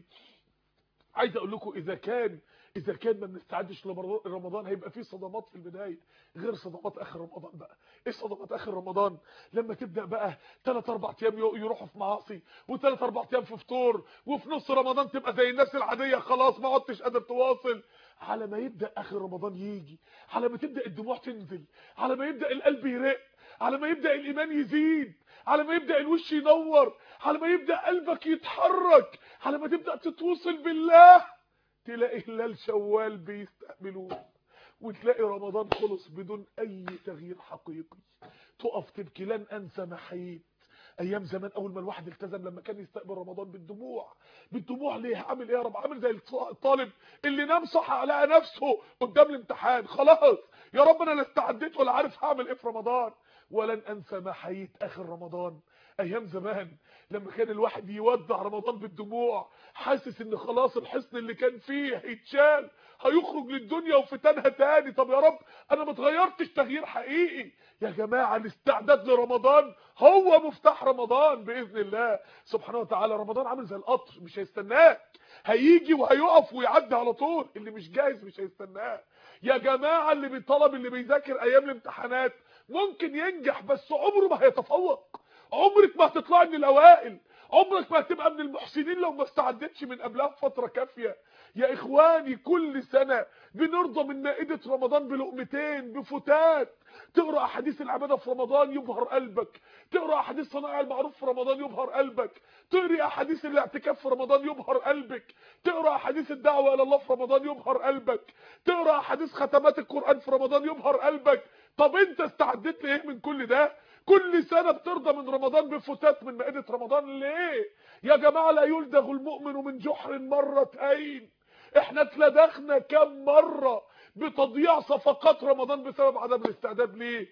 عايز اقول لكم اذا كان اذا كان ما بنستعدش لرمضان هيبقى فيه صدمات في البدايه غير صدمات اخر رمضان بقى ايه صدمات اخر رمضان لما تبدا بقى 3 4 ايام يروحوا في معاصي و3 4 ايام في فطور وفي نص رمضان تبقى زي الناس العاديه خلاص ما عدتش قادر تواصل على ما يبدا اخر رمضان يجي على ما تبدا الدموع تنزل على ما يبدا القلب يرق على ما يبدا الايمان يزيد على ما يبدا الوش ينور على ما يبدا قلبك يتحرك على ما تبدا تتوصل بالله تلاقي هلال شوال بيستقبلوه وتلاقي رمضان خلص بدون اي تغيير حقيقي تقف تبكي لن انسى ما حييت ايام زمان اول ما الواحد التزم لما كان يستقبل رمضان بالدموع بالدموع ليه عامل ايه يا رب عامل زي الطالب اللي نام صح على نفسه قدام الامتحان خلاص يا رب انا لا استعديت ولا عارف هعمل ايه في رمضان ولن انسى ما حييت اخر رمضان ايام زمان لما كان الواحد يودع رمضان بالدموع حاسس ان خلاص الحصن اللي كان فيه هيتشال هيخرج للدنيا وفتنها تاني طب يا رب انا ما اتغيرتش تغيير حقيقي يا جماعه الاستعداد لرمضان هو مفتاح رمضان باذن الله سبحانه وتعالى رمضان عامل زي القطر مش هيستناك هيجي وهيقف ويعدي على طول اللي مش جاهز مش هيستناه يا جماعه اللي بيطلب اللي بيذاكر ايام الامتحانات ممكن ينجح بس عمره ما هيتفوق عمرك ما هتطلعي من الاوائل عمرك ما هتبقى من المحسنين لو ما استعدتش من قبلها بفتره كافيه يا اخواني كل سنه بنرضى من مائده رمضان بلقمتين بفتات تقرا احاديث العباده في رمضان يبهر قلبك تقرا احاديث صنائع المعروف في رمضان يبهر قلبك تقري احاديث الاعتكاف في رمضان يبهر قلبك تقرا احاديث الدعوه الى الله في رمضان يبهر قلبك تقرا احاديث ختمات القران في رمضان يبهر قلبك طب انت استعدت لايه من كل ده كل سنة بترضى من رمضان بفتات من مائدة رمضان ليه يا جماعة لا يلدغ المؤمن من جحر مرتين احنا اتلدغنا كم مرة بتضييع صفقات رمضان بسبب عدم الاستعداد ليه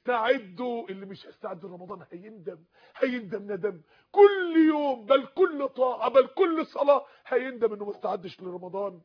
استعدوا اللي مش هيستعد لرمضان هيندم هيندم ندم كل يوم بل كل طاعة بل كل صلاة هيندم انه ما استعدش لرمضان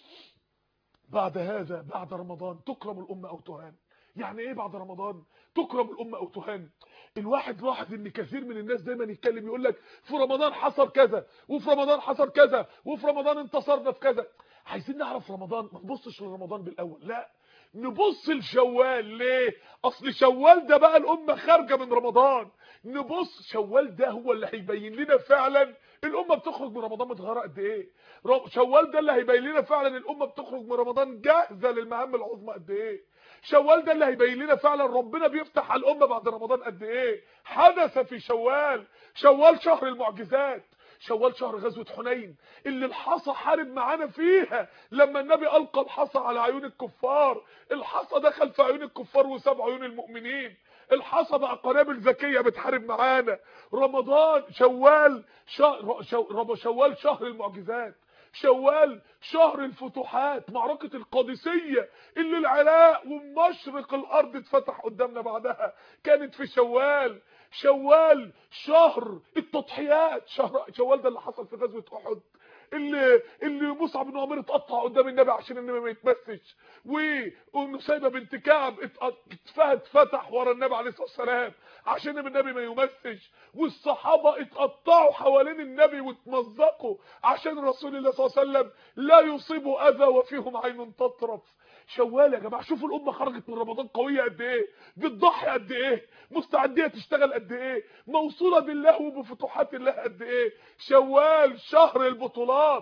بعد هذا بعد رمضان تكرم الأمة أو تهان يعني ايه بعد رمضان تكرم الامه او تهان الواحد لاحظ ان كثير من الناس دايما يتكلم يقول لك في رمضان حصل كذا وفي رمضان حصل كذا وفي رمضان انتصرنا في كذا عايزين نعرف رمضان ما نبصش لرمضان بالاول لا نبص لشوال ليه اصل شوال ده بقى الامه خارجه من رمضان نبص شوال ده هو اللي هيبين لنا فعلا الامه بتخرج من رمضان متغيره قد ايه شوال ده اللي هيبين لنا فعلا الامه بتخرج من رمضان جاهزه للمهام العظمى قد ايه شوال ده اللي هيبين لنا فعلا ربنا بيفتح على الامه بعد رمضان قد ايه حدث في شوال شوال شهر المعجزات شوال شهر غزوه حنين اللي الحصى حارب معانا فيها لما النبي القى الحصى على عيون الكفار الحصى دخل في عيون الكفار وساب عيون المؤمنين الحصى بقى قنابل ذكيه بتحارب معانا رمضان شوال شهر شوال شهر المعجزات شوال شهر الفتوحات معركة القادسية اللي العراق ومشرق الارض اتفتح قدامنا بعدها كانت في شوال شوال شهر التضحيات شهر شوال ده اللي حصل في غزوة احد اللي اللي مصعب بن عمير اتقطع قدام النبي عشان النبي ما يتمسش ونسيبه بنت كعب اتفتح ورا النبي عليه الصلاه والسلام عشان النبي ما يمسش والصحابه اتقطعوا حوالين النبي واتمزقوا عشان رسول الله صلى الله عليه وسلم لا يصيبوا اذى وفيهم عين تطرف شوال يا جماعه شوفوا الامه خرجت من رمضان قويه قد ايه بتضحي قد ايه مستعديه تشتغل قد ايه موصوله بالله وبفتوحات الله قد ايه شوال شهر البطولات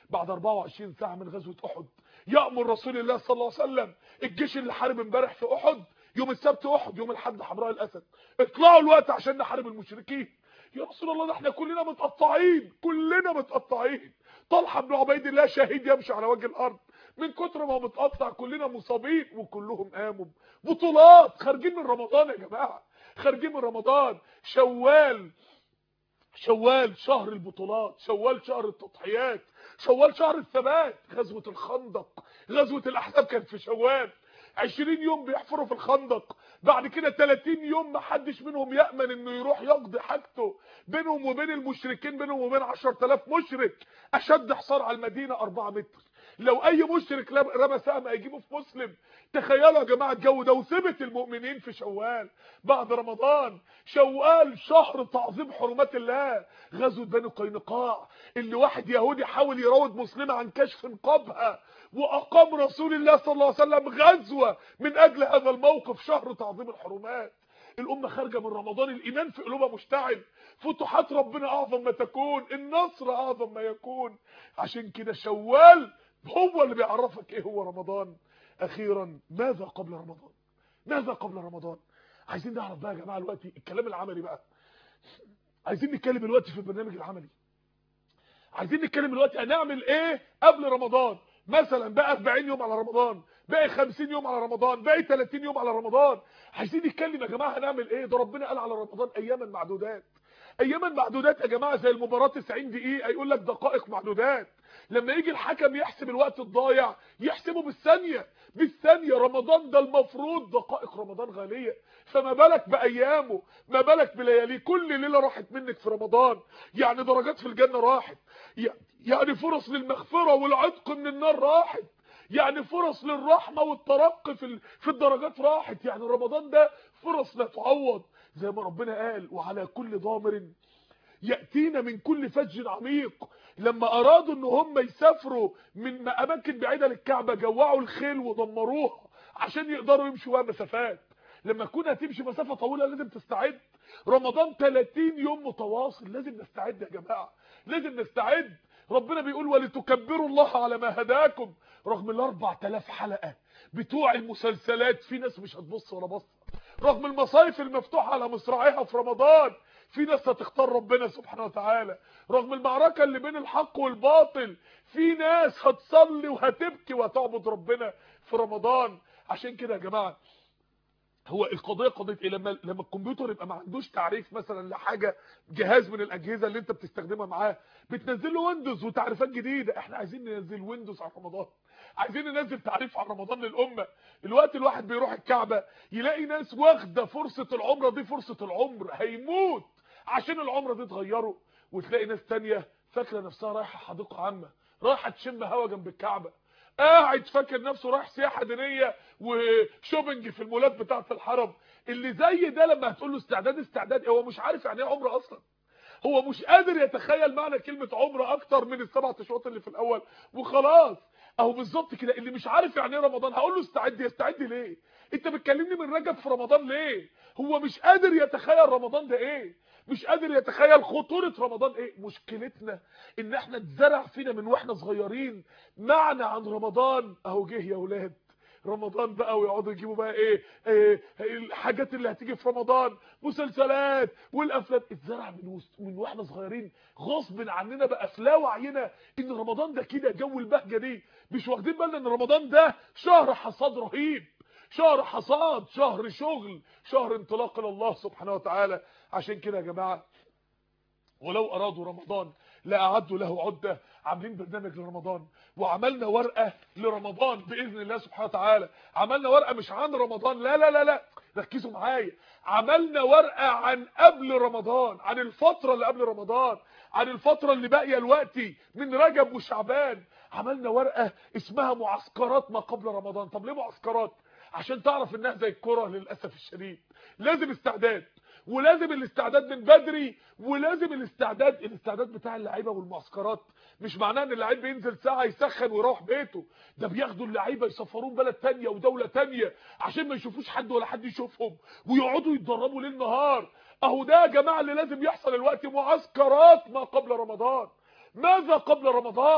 بعد 24 ساعة من غزوة احد يأمر رسول الله صلى الله عليه وسلم الجيش اللي حارب امبارح في احد يوم السبت احد يوم الاحد حمراء الاسد اطلعوا الوقت عشان نحارب المشركين يا رسول الله ده احنا كلنا متقطعين كلنا متقطعين طلحه بن عبيد الله شهيد يمشي على وجه الارض من كتر ما هو متقطع كلنا مصابين وكلهم قاموا بطولات خارجين من رمضان يا جماعه خارجين من رمضان شوال شوال شهر البطولات شوال شهر التضحيات شوال شهر الثبات غزوه الخندق غزوه الاحزاب كانت في شوال 20 يوم بيحفروا في الخندق بعد كده 30 يوم ما حدش منهم يأمن انه يروح يقضي حاجته بينهم وبين المشركين بينهم وبين 10000 مشرك اشد حصار على المدينة 4 متر لو اي مشرك رمى سهم هيجيبه في مسلم تخيلوا يا جماعه الجو ده وثبت المؤمنين في شوال بعد رمضان شوال شهر تعظيم حرمات الله غزوه بني قينقاع اللي واحد يهودي حاول يراود مسلمه عن كشف نقابها واقام رسول الله صلى الله عليه وسلم غزوه من اجل هذا الموقف شهر تعظيم الحرمات الامه خارجه من رمضان الايمان في قلوبها مشتعل فتوحات ربنا اعظم ما تكون النصر اعظم ما يكون عشان كده شوال هو اللي بيعرفك ايه هو رمضان اخيرا ماذا قبل رمضان ماذا قبل رمضان عايزين نعرف بقى يا جماعه دلوقتي الكلام العملي بقى عايزين نتكلم دلوقتي في البرنامج العملي عايزين نتكلم دلوقتي هنعمل ايه قبل رمضان مثلا بقى 40 يوم على رمضان باقي 50 يوم على رمضان باقي 30 يوم على رمضان عايزين نتكلم يا جماعه هنعمل ايه ده ربنا قال على رمضان اياما معدودات اياما معدودات يا جماعه زي المباراه 90 دقيقه يقول لك دقائق معدودات لما يجي الحكم يحسب الوقت الضايع يحسبه بالثانيه بالثانيه رمضان ده المفروض دقائق رمضان غاليه فما بالك بايامه ما بالك بلياليه كل ليله راحت منك في رمضان يعني درجات في الجنه راحت يعني فرص للمغفره والعتق من النار راحت يعني فرص للرحمه والترقي في في الدرجات راحت يعني رمضان ده فرص لا تعوض زي ما ربنا قال وعلى كل ضامر ياتينا من كل فج عميق لما ارادوا ان هم يسافروا من اماكن بعيده للكعبه جوعوا الخيل ودمروها عشان يقدروا يمشوا بقى مسافات لما تكون هتمشي مسافه طويله لازم تستعد رمضان 30 يوم متواصل لازم نستعد يا جماعه لازم نستعد ربنا بيقول ولتكبروا الله على ما هداكم رغم ال 4000 حلقه بتوع المسلسلات في ناس مش هتبص ولا بصه رغم المصايف المفتوحه على مصراعيها في رمضان في ناس هتختار ربنا سبحانه وتعالى رغم المعركه اللي بين الحق والباطل في ناس هتصلي وهتبكي وهتعبد ربنا في رمضان عشان كده يا جماعه هو القضيه قضيه ايه لما لما الكمبيوتر يبقى ما عندوش تعريف مثلا لحاجه جهاز من الاجهزه اللي انت بتستخدمها معاه بتنزل له ويندوز وتعريفات جديده احنا عايزين ننزل ويندوز على رمضان عايزين ننزل تعريف على رمضان للامه الوقت الواحد بيروح الكعبه يلاقي ناس واخده فرصه العمره دي فرصه العمر هيموت عشان العمره دي تغيره وتلاقي ناس تانية فاكره نفسها رايحه حديقه عامه رايحه تشم هوا جنب الكعبه قاعد فاكر نفسه رايح سياحه دينيه وشوبنج في المولات بتاعه الحرم اللي زي ده لما هتقول له استعداد استعداد هو مش عارف يعني ايه عمره اصلا هو مش قادر يتخيل معنى كلمه عمره اكتر من السبع اشواط اللي في الاول وخلاص اهو بالظبط كده اللي مش عارف يعني ايه رمضان هقول له استعد يستعد ليه انت بتكلمني من رجب في رمضان ليه هو مش قادر يتخيل رمضان ده ايه مش قادر يتخيل خطوره رمضان ايه مشكلتنا ان احنا اتزرع فينا من واحنا صغيرين معنى عن رمضان اهو جه يا ولاد رمضان بقى ويقعدوا يجيبوا بقى ايه, إيه الحاجات اللي هتيجي في رمضان مسلسلات والافلام اتزرع من وسط من واحنا صغيرين غصب عننا بقى في لا وعينا ان رمضان ده كده جو البهجه دي مش واخدين بالنا ان رمضان ده شهر حصاد رهيب شهر حصاد شهر شغل شهر انطلاق الى الله سبحانه وتعالى عشان كده يا جماعه ولو ارادوا رمضان لاعدوا له عده عاملين برنامج لرمضان وعملنا ورقه لرمضان باذن الله سبحانه وتعالى عملنا ورقه مش عن رمضان لا لا لا لا ركزوا معايا عملنا ورقه عن قبل رمضان عن الفتره اللي قبل رمضان عن الفتره اللي باقيه دلوقتي من رجب وشعبان عملنا ورقه اسمها معسكرات ما قبل رمضان طب ليه معسكرات عشان تعرف انها زي الكره للاسف الشديد لازم استعداد ولازم الاستعداد من بدري ولازم الاستعداد الاستعداد بتاع اللعيبه والمعسكرات مش معناه ان اللعيب بينزل ساعه يسخن ويروح بيته ده بياخدوا اللعيبه يسفروهم بلد تانية ودوله تانية عشان ما يشوفوش حد ولا حد يشوفهم ويقعدوا يتدربوا ليل نهار اهو ده يا جماعه اللي لازم يحصل الوقت معسكرات ما قبل رمضان ماذا قبل رمضان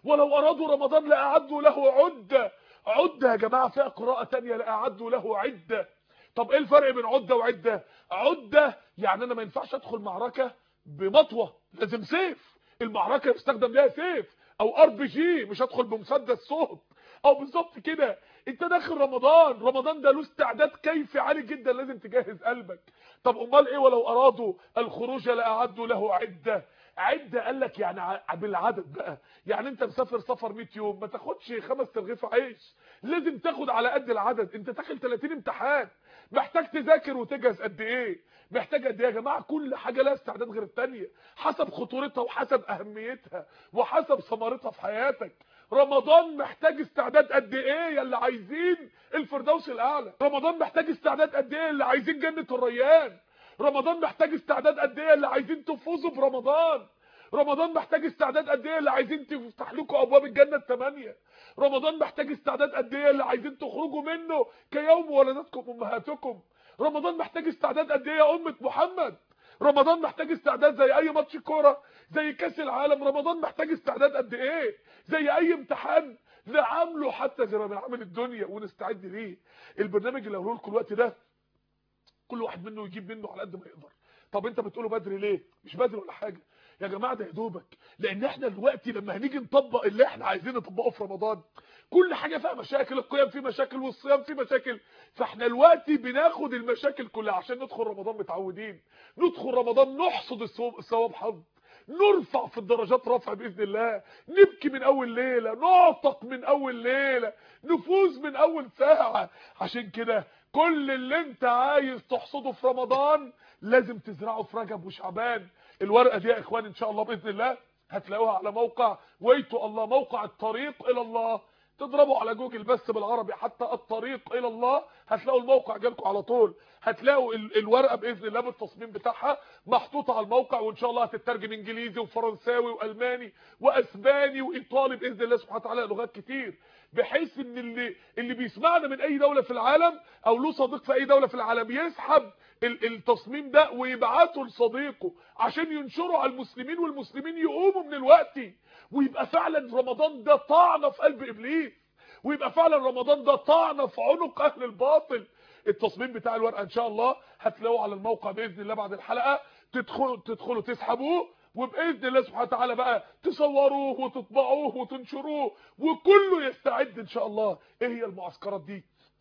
ولو ارادوا رمضان لاعدوا له عده عده يا جماعه فيها قراءه تانية لاعدوا له عده طب ايه الفرق بين عده وعده عده يعني انا ما ينفعش ادخل معركه بمطوه لازم سيف المعركه يستخدم ليها سيف او ار بي جي مش هدخل بمسدس صوت او بالظبط كده انت داخل رمضان رمضان ده له استعداد كيفي عالي جدا لازم تجهز قلبك طب امال ايه ولو ارادوا الخروج لاعدوا له عده عده قال لك يعني ع- بالعدد بقى يعني انت مسافر سفر 100 يوم ما تاخدش خمس ترغيف عيش لازم تاخد على قد العدد انت داخل 30 امتحان محتاج تذاكر وتجهز قد ايه محتاج قد ايه يا جماعه كل حاجه لها استعداد غير الثانيه حسب خطورتها وحسب اهميتها وحسب ثمرتها في حياتك رمضان محتاج استعداد قد ايه يا اللي عايزين الفردوس الاعلى رمضان محتاج استعداد قد ايه اللي عايزين جنه الريان رمضان محتاج استعداد قد ايه اللي عايزين تفوزوا برمضان رمضان محتاج استعداد قد ايه اللي عايزين تفتح لكم ابواب الجنه الثمانيه رمضان محتاج استعداد قد ايه اللي عايزين تخرجوا منه كيوم ولدتكم امهاتكم رمضان محتاج استعداد قد ايه يا امه محمد رمضان محتاج استعداد زي اي ماتش كوره زي كاس العالم رمضان محتاج استعداد قد ايه زي اي امتحان نعامله حتى زي ما بنعامل الدنيا ونستعد ليه البرنامج اللي هقوله لكم الوقت ده كل واحد منه يجيب منه على قد ما يقدر طب انت بتقوله بدري ليه مش بدري ولا حاجه يا جماعه ده يا دوبك لان احنا دلوقتي لما هنيجي نطبق اللي احنا عايزين نطبقه في رمضان كل حاجه فيها مشاكل القيام فيه مشاكل والصيام فيه مشاكل فاحنا دلوقتي بناخد المشاكل كلها عشان ندخل رمضان متعودين ندخل رمضان نحصد الثواب الثواب حظ نرفع في الدرجات رفع باذن الله نبكي من اول ليله نعتق من اول ليله نفوز من اول ساعه عشان كده كل اللي انت عايز تحصده في رمضان لازم تزرعه في رجب وشعبان الورقه دي يا اخوان ان شاء الله باذن الله هتلاقوها على موقع ويتو الله موقع الطريق الى الله تضربوا على جوجل بس بالعربي حتى الطريق الى الله هتلاقوا الموقع جالكم على طول هتلاقوا ال- الورقه باذن الله بالتصميم بتاعها محطوطه على الموقع وان شاء الله هتترجم انجليزي وفرنساوي والماني واسباني وايطالي باذن الله سبحانه وتعالى لغات كتير بحيث ان اللي اللي بيسمعنا من اي دوله في العالم او له صديق في اي دوله في العالم يسحب ال- التصميم ده ويبعته لصديقه عشان ينشره على المسلمين والمسلمين يقوموا من الوقت ويبقى فعلا رمضان ده طعنه في قلب ابليس ويبقى فعلا رمضان ده طعنه في عنق اهل الباطل التصميم بتاع الورقه ان شاء الله هتلاقوه على الموقع باذن الله بعد الحلقه تدخلوا تدخلوا تسحبوه وباذن الله سبحانه وتعالى بقى تصوروه وتطبعوه وتنشروه وكله يستعد ان شاء الله ايه هي المعسكرات دي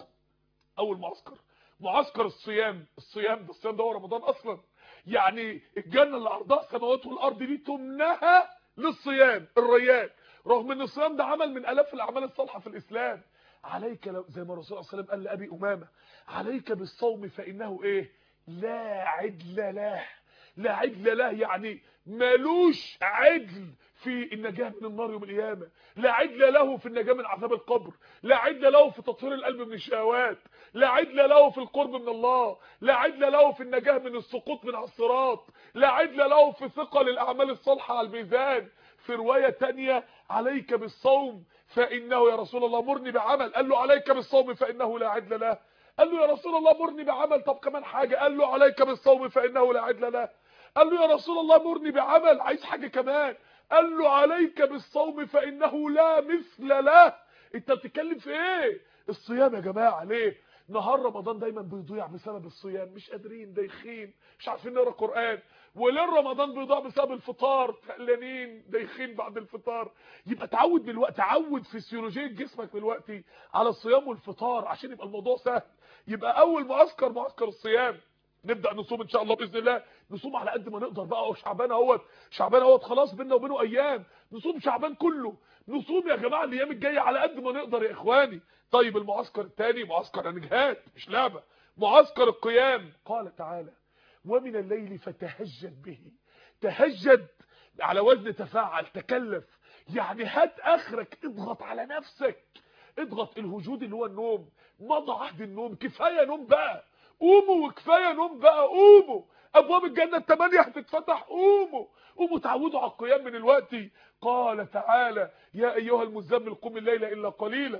اول معسكر معسكر الصيام الصيام ده الصيام ده هو رمضان اصلا يعني الجنه اللي عرضها السماوات والارض دي تمنها للصيام الريان رغم ان الصيام ده عمل من الاف الاعمال الصالحه في الاسلام عليك لو زي ما الرسول صلى الله عليه وسلم قال لابي امامه عليك بالصوم فانه ايه لا عدل له لا عدل له يعني ملوش عدل في النجاة من النار يوم القيامة لا عدل له في النجاة من عذاب القبر لا عدل له في تطهير القلب من الشهوات لا عدل له في القرب من الله لا عدل له في النجاة من السقوط من على الصراط لا عدل له في ثقل الأعمال الصالحة على الميزان في رواية تانية عليك بالصوم فإنه يا رسول الله مرني بعمل قال له عليك بالصوم فإنه لا عدل له قال له يا رسول الله مرني بعمل طب كمان حاجة قال له عليك بالصوم فإنه لا عدل له قال له يا رسول الله مرني بعمل عايز حاجة كمان قال له عليك بالصوم فإنه لا مثل له انت بتتكلم في ايه الصيام يا جماعة ليه نهار رمضان دايما بيضيع بسبب الصيام مش قادرين دايخين مش عارفين نقرا قران وليه رمضان بيضيع بسبب الفطار تقلانين دايخين بعد الفطار يبقى تعود دلوقتي عود فسيولوجيه جسمك دلوقتي على الصيام والفطار عشان يبقى الموضوع سهل يبقى اول معسكر معسكر الصيام نبدا نصوم ان شاء الله باذن الله نصوم على قد ما نقدر بقى وشعبان اهوت شعبان اهوت خلاص بينا وبينه ايام نصوم شعبان كله نصوم يا جماعه الايام الجايه على قد ما نقدر يا اخواني طيب المعسكر الثاني معسكر الجهاد مش لعبه معسكر القيام قال تعالى ومن الليل فتهجد به تهجد على وزن تفاعل تكلف يعني هات اخرك اضغط على نفسك اضغط الهجود اللي هو النوم مضى عهد النوم كفايه نوم بقى قوموا وكفايه نوم بقى قوموا ابواب الجنه الثمانيه هتتفتح قوموا قوموا تعودوا على القيام من الوقت قال تعالى يا ايها المزمل قم الليل الا قليلا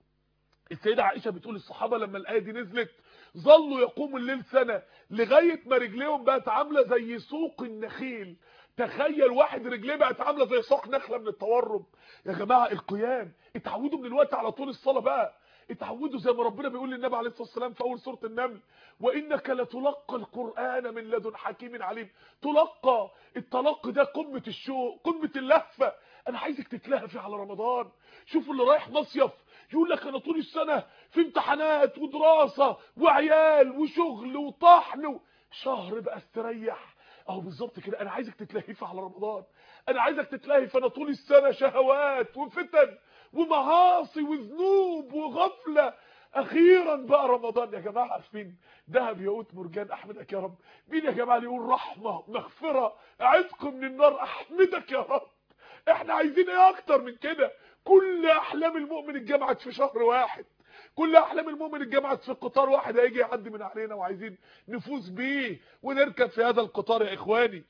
السيده عائشه بتقول الصحابه لما الايه دي نزلت ظلوا يقوموا الليل سنه لغايه ما رجليهم بقت عامله زي سوق النخيل تخيل واحد رجليه بقت عامله زي ساق نخله من التورم يا جماعه القيام اتعودوا من الوقت على طول الصلاه بقى اتعودوا زي ما ربنا بيقول للنبي عليه الصلاه والسلام في اول سوره النمل وانك لتلقى القران من لدن حكيم عليم تلقى التلقي ده قمه الشوق قمه اللهفه انا عايزك تتلهفي على رمضان شوفوا اللي رايح مصيف يقول لك انا طول السنه في امتحانات ودراسه وعيال وشغل وطحن شهر بقى استريح اهو بالظبط كده انا عايزك تتلهفي على رمضان انا عايزك تتلهف انا طول السنه شهوات وفتن ومعاصي وذنوب وغفله اخيرا بقى رمضان يا جماعه عارفين دهب ياقوت مرجان احمدك يا رب مين يا جماعه اللي يقول رحمه مغفره عتق من النار احمدك يا رب احنا عايزين ايه اكتر من كده كل احلام المؤمن اتجمعت في شهر واحد كل احلام المؤمن اتجمعت في قطار واحد هيجي يعدي من علينا وعايزين نفوز بيه ونركب في هذا القطار يا اخواني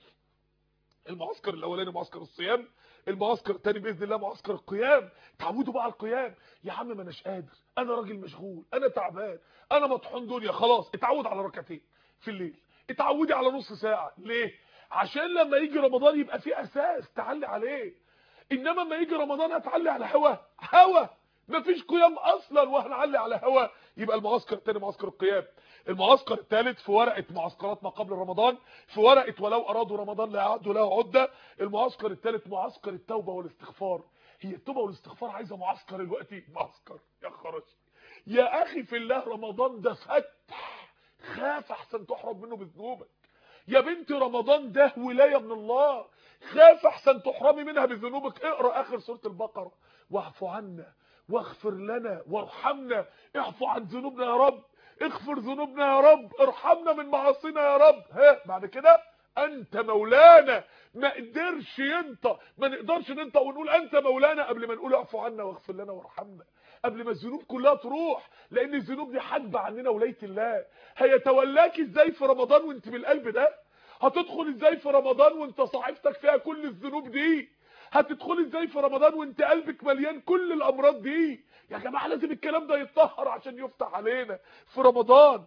المعسكر الاولاني معسكر الصيام المعسكر الثاني باذن الله معسكر القيام تعودوا بقى على القيام يا عم ما اناش قادر انا راجل مشغول انا تعبان انا مطحون دنيا خلاص اتعود على ركعتين في الليل اتعودي على نص ساعه ليه عشان لما يجي رمضان يبقى في اساس تعلي عليه انما لما يجي رمضان هتعلي على هوا هوا مفيش قيام اصلا وهنعلي على هوا يبقى المعسكر الثاني معسكر القيام المعسكر الثالث في ورقه معسكرات ما قبل رمضان في ورقه ولو ارادوا رمضان لاعدوا له عده المعسكر الثالث معسكر التوبه والاستغفار هي التوبه والاستغفار عايزه معسكر دلوقتي معسكر يا خرج يا اخي في الله رمضان ده فتح خاف احسن تحرم منه بذنوبك يا بنت رمضان ده ولايه من الله خاف احسن تحرمي منها بذنوبك اقرا اخر سوره البقره واعف عنا واغفر لنا وارحمنا اعفو عن ذنوبنا يا رب اغفر ذنوبنا يا رب ارحمنا من معاصينا يا رب ها بعد كده انت مولانا ما قدرش ينطق ما نقدرش ننطق ونقول انت مولانا قبل ما نقول اعفو عنا واغفر لنا وارحمنا قبل ما الذنوب كلها تروح لان الذنوب دي حاجبه عننا ولايه الله هيتولاك ازاي في رمضان وانت بالقلب ده هتدخل ازاي في رمضان وانت صحيفتك فيها كل الذنوب دي هتدخلي ازاي في رمضان وانت قلبك مليان كل الامراض دي يا جماعه لازم الكلام ده يتطهر عشان يفتح علينا في رمضان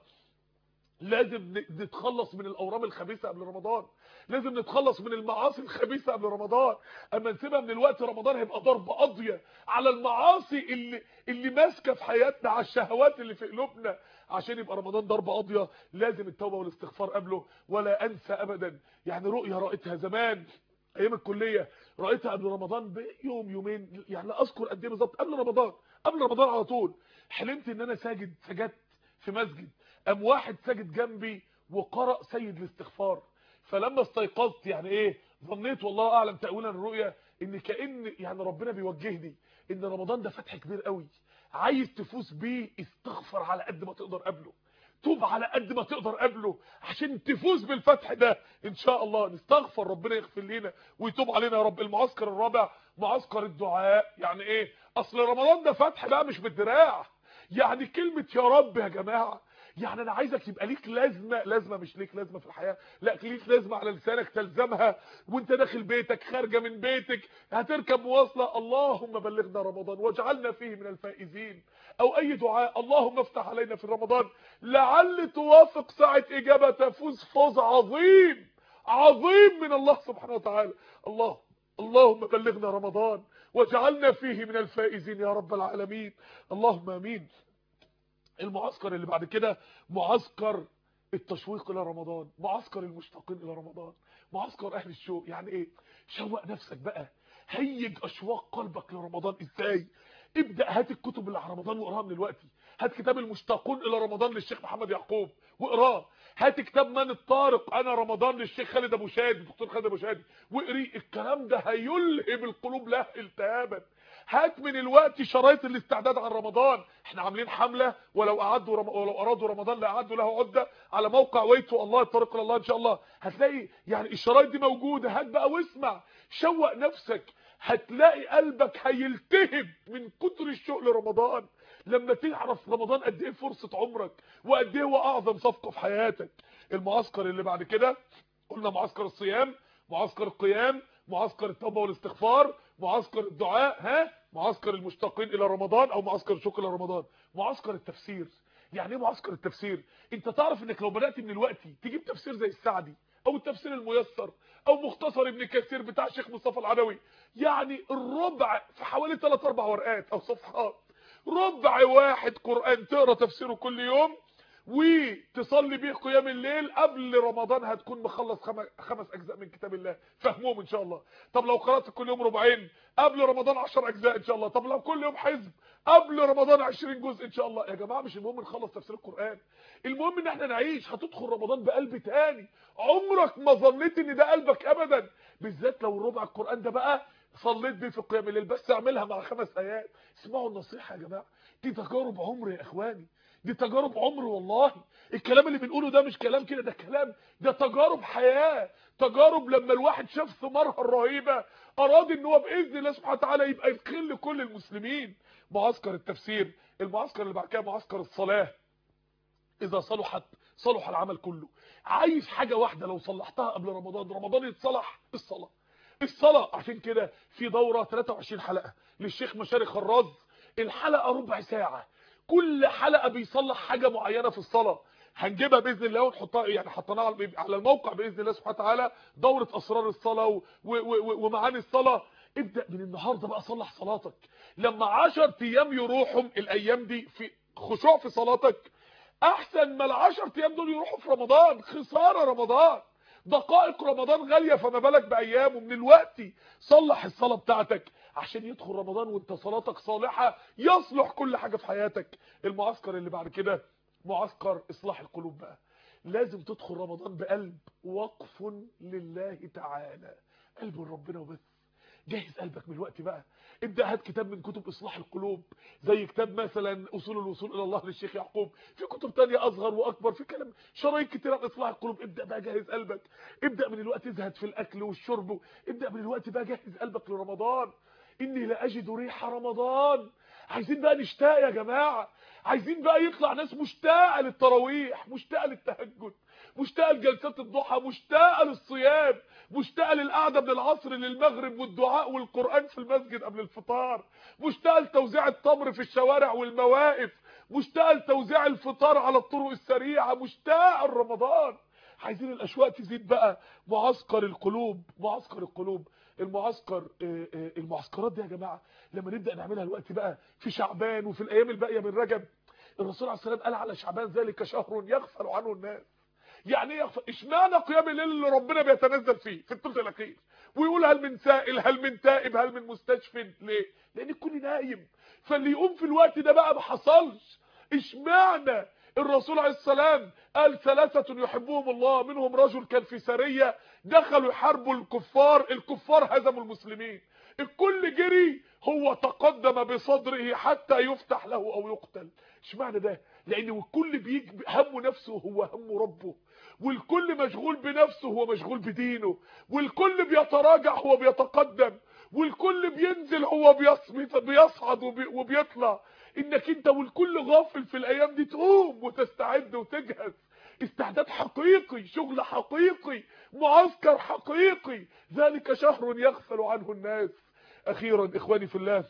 لازم نتخلص من الاورام الخبيثه قبل رمضان لازم نتخلص من المعاصي الخبيثه قبل رمضان اما نسيبها من الوقت رمضان هيبقى ضرب قاضيه على المعاصي اللي اللي ماسكه في حياتنا على الشهوات اللي في قلوبنا عشان يبقى رمضان ضرب قاضيه لازم التوبه والاستغفار قبله ولا انسى ابدا يعني رؤيه رأيتها زمان ايام الكليه رأيتها قبل رمضان بيوم يومين يعني لا اذكر قد ايه بالظبط قبل رمضان قبل رمضان على طول حلمت ان انا ساجد سجدت في مسجد قام واحد ساجد جنبي وقرأ سيد الاستغفار فلما استيقظت يعني ايه ظنيت والله اعلم تاويلا الرؤيا ان كان يعني ربنا بيوجهني ان رمضان ده فتح كبير قوي عايز تفوز بيه استغفر على قد ما تقدر قبله توب على قد ما تقدر قبله عشان تفوز بالفتح ده ان شاء الله نستغفر ربنا يغفر لنا ويتوب علينا يا رب المعسكر الرابع معسكر الدعاء يعني ايه اصل رمضان ده فتح بقى مش بالدراع يعني كلمة يا رب يا جماعة يعني انا عايزك يبقى ليك لازمه لازمه مش ليك لازمه في الحياه لا ليك لازمه على لسانك تلزمها وانت داخل بيتك خارجه من بيتك هتركب مواصله اللهم بلغنا رمضان واجعلنا فيه من الفائزين او اي دعاء اللهم افتح علينا في رمضان لعل توافق ساعه اجابه تفوز فوز عظيم عظيم من الله سبحانه وتعالى الله اللهم بلغنا رمضان واجعلنا فيه من الفائزين يا رب العالمين اللهم امين المعسكر اللي بعد كده معسكر التشويق الى رمضان معسكر المشتاقين الى رمضان معسكر اهل الشوق يعني ايه شوق نفسك بقى هيج اشواق قلبك لرمضان ازاي ابدا هات الكتب اللي على رمضان واقراها من دلوقتي هات كتاب المشتاقون الى رمضان للشيخ محمد يعقوب واقراه هات كتاب من الطارق انا رمضان للشيخ خالد ابو شادي الدكتور خالد ابو شادي واقريه الكلام ده هيلهب القلوب له التهابا هات من الوقت شرايط الاستعداد عن رمضان احنا عاملين حمله ولو اعدوا رم... ولو ارادوا رمضان لاعدوا له عده على موقع ويتو الله الطريق الى الله ان شاء الله هتلاقي يعني الشرايط دي موجوده هات بقى واسمع شوق نفسك هتلاقي قلبك هيلتهب من كتر الشوق لرمضان لما تعرف رمضان قد ايه فرصه عمرك وقد ايه هو اعظم صفقه في حياتك المعسكر اللي بعد كده قلنا معسكر الصيام معسكر القيام معسكر التوبه والاستغفار معسكر الدعاء ها معسكر المشتاقين الى رمضان او معسكر الشوق الى رمضان معسكر التفسير يعني ايه معسكر التفسير انت تعرف انك لو بدات من الوقت تجيب تفسير زي السعدي او التفسير الميسر او مختصر ابن كثير بتاع الشيخ مصطفى العدوي يعني الربع في حوالي 3 4 ورقات او صفحات ربع واحد قرآن تقرا تفسيره كل يوم وتصلي بيه قيام الليل قبل رمضان هتكون مخلص خمس اجزاء من كتاب الله فهمهم ان شاء الله طب لو قرات كل يوم ربعين قبل رمضان 10 اجزاء ان شاء الله طب لو كل يوم حزب قبل رمضان 20 جزء ان شاء الله يا جماعه مش المهم نخلص تفسير القران المهم ان احنا نعيش هتدخل رمضان بقلب تاني عمرك ما ظنيت ان ده قلبك ابدا بالذات لو ربع القران ده بقى صليت بيه في قيام الليل بس اعملها مع خمس ايات اسمعوا النصيحه يا جماعه دي تجارب عمر يا اخواني دي تجارب عمر والله الكلام اللي بنقوله ده مش كلام كده ده كلام ده تجارب حياة تجارب لما الواحد شاف ثمارها الرهيبة اراد ان هو باذن الله سبحانه وتعالى يبقى يدخل لكل المسلمين معسكر التفسير المعسكر اللي بعد كده معسكر الصلاة اذا صلحت صلح العمل كله عايز حاجة واحدة لو صلحتها قبل رمضان رمضان يتصلح الصلاة الصلاة عشان كده في دورة 23 حلقة للشيخ مشاري خراز الحلقة ربع ساعة كل حلقة بيصلح حاجة معينة في الصلاة هنجيبها باذن الله ونحطها يعني حطيناها على الموقع باذن الله سبحانه وتعالى دوره اسرار الصلاه ومعاني الصلاه ابدا من النهارده بقى صلح صلاتك لما 10 ايام يروحوا الايام دي في خشوع في صلاتك احسن ما ال10 ايام دول يروحوا في رمضان خساره رمضان دقائق رمضان غاليه فما بالك بايامه من الوقت صلح الصلاه بتاعتك عشان يدخل رمضان وانت صلاتك صالحه يصلح كل حاجه في حياتك المعسكر اللي بعد كده معسكر اصلاح القلوب بقى لازم تدخل رمضان بقلب وقف لله تعالى قلب ربنا وبس جهز قلبك من الوقت بقى ابدا هات كتاب من كتب اصلاح القلوب زي كتاب مثلا اصول الوصول الى الله للشيخ يعقوب في كتب تانية اصغر واكبر في كلام شرايط كتير عن اصلاح القلوب ابدا بقى جهز قلبك ابدا من الوقت ازهد في الاكل والشرب ابدا من الوقت بقى جهز قلبك لرمضان اني لاجد ريح رمضان عايزين بقى نشتاق يا جماعه عايزين بقى يطلع ناس مشتاقه للتراويح مشتاقه للتهجد مشتاقه لجلسات الضحى مشتاقه للصيام مشتاقه للقعده من العصر للمغرب والدعاء والقران في المسجد قبل الفطار مشتاقه لتوزيع التمر في الشوارع والمواقف مشتاقه لتوزيع الفطار على الطرق السريعه مشتاقه لرمضان عايزين الاشواق تزيد بقى معسكر القلوب معسكر القلوب المعسكر المعسكرات دي يا جماعه لما نبدا نعملها الوقت بقى في شعبان وفي الايام الباقيه من رجب الرسول عليه السلام قال على شعبان ذلك شهر يغفل عنه الناس يعني ايه يغفل اشمعنى قيام الليل اللي ربنا بيتنزل فيه في الثلث الاخير ويقول هل من سائل هل من تائب هل من مستشفى ليه لان الكل نايم فاللي يقوم في الوقت ده بقى ما حصلش اشمعنى الرسول عليه السلام قال ثلاثة يحبهم الله منهم رجل كان في سرية دخلوا يحاربوا الكفار الكفار هزموا المسلمين الكل جري هو تقدم بصدره حتى يفتح له او يقتل اشمعنى ده لان الكل بيجي همه نفسه هو هم ربه والكل مشغول بنفسه هو مشغول بدينه والكل بيتراجع هو بيتقدم والكل بينزل هو بيصعد وبيطلع انك انت والكل غافل في الايام دي تقوم وتستعد وتجهز استعداد حقيقي شغل حقيقي معسكر حقيقي ذلك شهر يغفل عنه الناس اخيرا اخواني في الله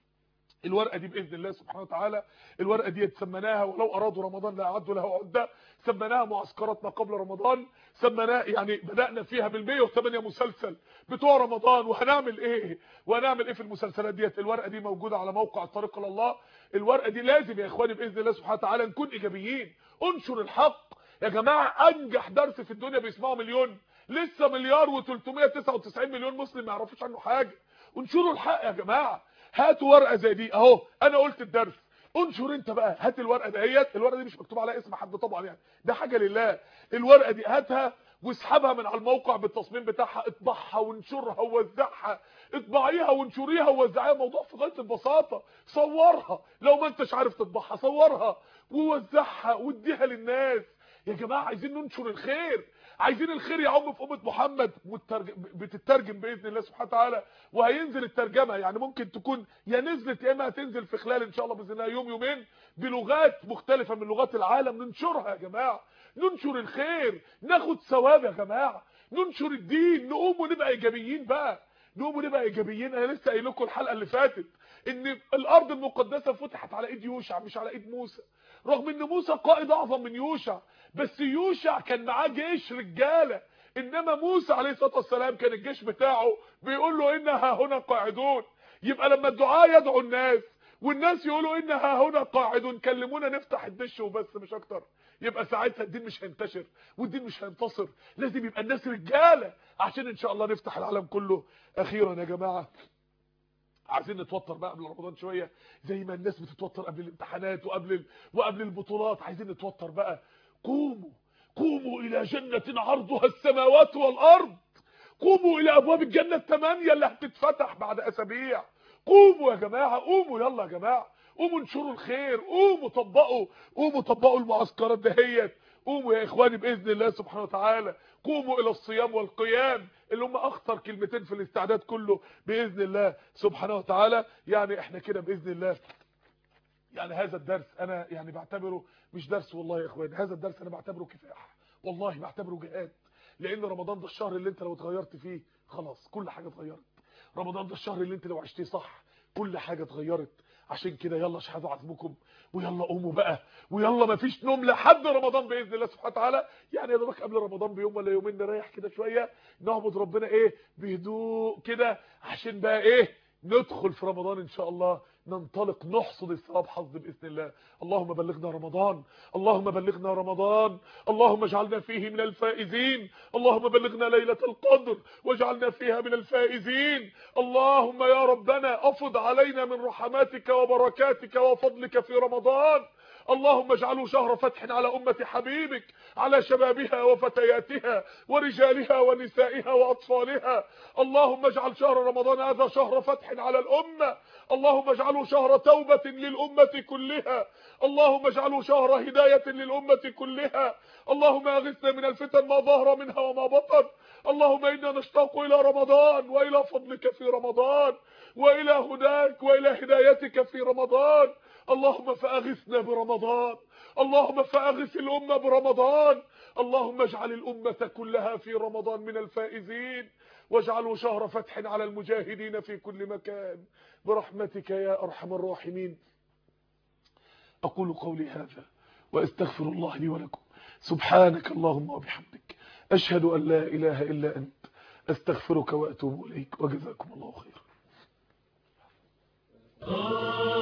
الورقه دي باذن الله سبحانه وتعالى الورقه دي سميناها ولو ارادوا رمضان لاعدوا له عده سميناها معسكرات ما قبل رمضان سميناها يعني بدانا فيها بال108 مسلسل بتوع رمضان وهنعمل ايه وهنعمل ايه في المسلسلات ديت الورقه دي موجوده على موقع الطريق الى الله الورقه دي لازم يا اخواني باذن الله سبحانه وتعالى نكون ايجابيين انشر الحق يا جماعه انجح درس في الدنيا بيسمعه مليون لسه مليار و399 مليون مسلم ما يعرفوش عنه حاجه انشروا الحق يا جماعه هاتوا ورقه زي دي اهو انا قلت الدرس انشر انت بقى هات الورقه دهيت الورقه دي مش مكتوب عليها اسم حد طبعا يعني ده حاجه لله الورقه دي هاتها واسحبها من على الموقع بالتصميم بتاعها اطبعها وانشرها ووزعها اطبعيها وانشريها ووزعيها موضوع في غايه البساطه صورها لو ما انتش عارف تطبعها صورها ووزعها واديها للناس يا جماعه عايزين ننشر الخير عايزين الخير يعم في امه محمد بتترجم باذن الله سبحانه وتعالى وهينزل الترجمه يعني ممكن تكون يا نزلت يا اما هتنزل في خلال ان شاء الله باذن الله يوم يومين بلغات مختلفه من لغات العالم ننشرها يا جماعه ننشر الخير ناخد ثواب يا جماعه ننشر الدين نقوم ونبقى ايجابيين بقى نقوم ونبقى ايجابيين انا لسه قايل لكم الحلقه اللي فاتت ان الارض المقدسه فتحت على ايد يوشع مش على ايد موسى رغم ان موسى قائد اعظم من يوشع بس يوشع كان معاه جيش رجاله انما موسى عليه الصلاه والسلام كان الجيش بتاعه بيقول له انها هنا قاعدون يبقى لما الدعاء يدعو الناس والناس يقولوا انها هنا قاعدون كلمونا نفتح الدش وبس مش اكتر يبقى ساعتها الدين مش هينتشر والدين مش هينتصر لازم يبقى الناس رجاله عشان ان شاء الله نفتح العالم كله اخيرا يا جماعه عايزين نتوتر بقى قبل رمضان شويه زي ما الناس بتتوتر قبل الامتحانات وقبل ال... وقبل البطولات عايزين نتوتر بقى قوموا قوموا الى جنه عرضها السماوات والارض قوموا الى ابواب الجنه الثمانيه اللي هتتفتح بعد اسابيع قوموا يا جماعه قوموا يلا يا جماعه قوموا انشروا الخير قوموا طبقوا قوموا طبقوا المعسكرات دهيت قوموا يا اخواني باذن الله سبحانه وتعالى قوموا الى الصيام والقيام اللي هم اخطر كلمتين في الاستعداد كله باذن الله سبحانه وتعالى يعني احنا كده باذن الله يعني هذا الدرس انا يعني بعتبره مش درس والله يا اخواني هذا الدرس انا بعتبره كفاح والله بعتبره جهاد لان رمضان ده الشهر اللي انت لو اتغيرت فيه خلاص كل حاجه اتغيرت رمضان ده الشهر اللي انت لو عشتيه صح كل حاجه اتغيرت عشان كده يلا شهدوا عزمكم ويلا قوموا بقى ويلا مفيش نوم لحد رمضان باذن الله سبحانه وتعالى يعني يا دوبك قبل رمضان بيوم ولا يومين نريح كده شويه نعبد ربنا ايه بهدوء كده عشان بقى ايه ندخل في رمضان ان شاء الله ننطلق نحصد الثواب حظ باذن الله اللهم بلغنا رمضان اللهم بلغنا رمضان اللهم اجعلنا فيه من الفائزين اللهم بلغنا ليله القدر واجعلنا فيها من الفائزين اللهم يا ربنا افض علينا من رحماتك وبركاتك وفضلك في رمضان اللهم اجعله شهر فتح على أمة حبيبك على شبابها وفتياتها ورجالها ونسائها وأطفالها اللهم اجعل شهر رمضان هذا شهر فتح على الأمة اللهم اجعله شهر توبة للأمة كلها اللهم اجعله شهر هداية للأمة كلها اللهم اغثنا من الفتن ما ظهر منها وما بطن اللهم إنا نشتاق إلى رمضان وإلى فضلك في رمضان وإلى هداك وإلى هدايتك في رمضان اللهم فأغثنا برمضان اللهم فأغث الأمة برمضان اللهم اجعل الأمة كلها في رمضان من الفائزين واجعله شهر فتح على المجاهدين في كل مكان برحمتك يا أرحم الراحمين أقول قولي هذا وأستغفر الله لي ولكم سبحانك اللهم وبحمدك أشهد أن لا إله إلا أنت أستغفرك وأتوب إليك وجزاكم الله خيرا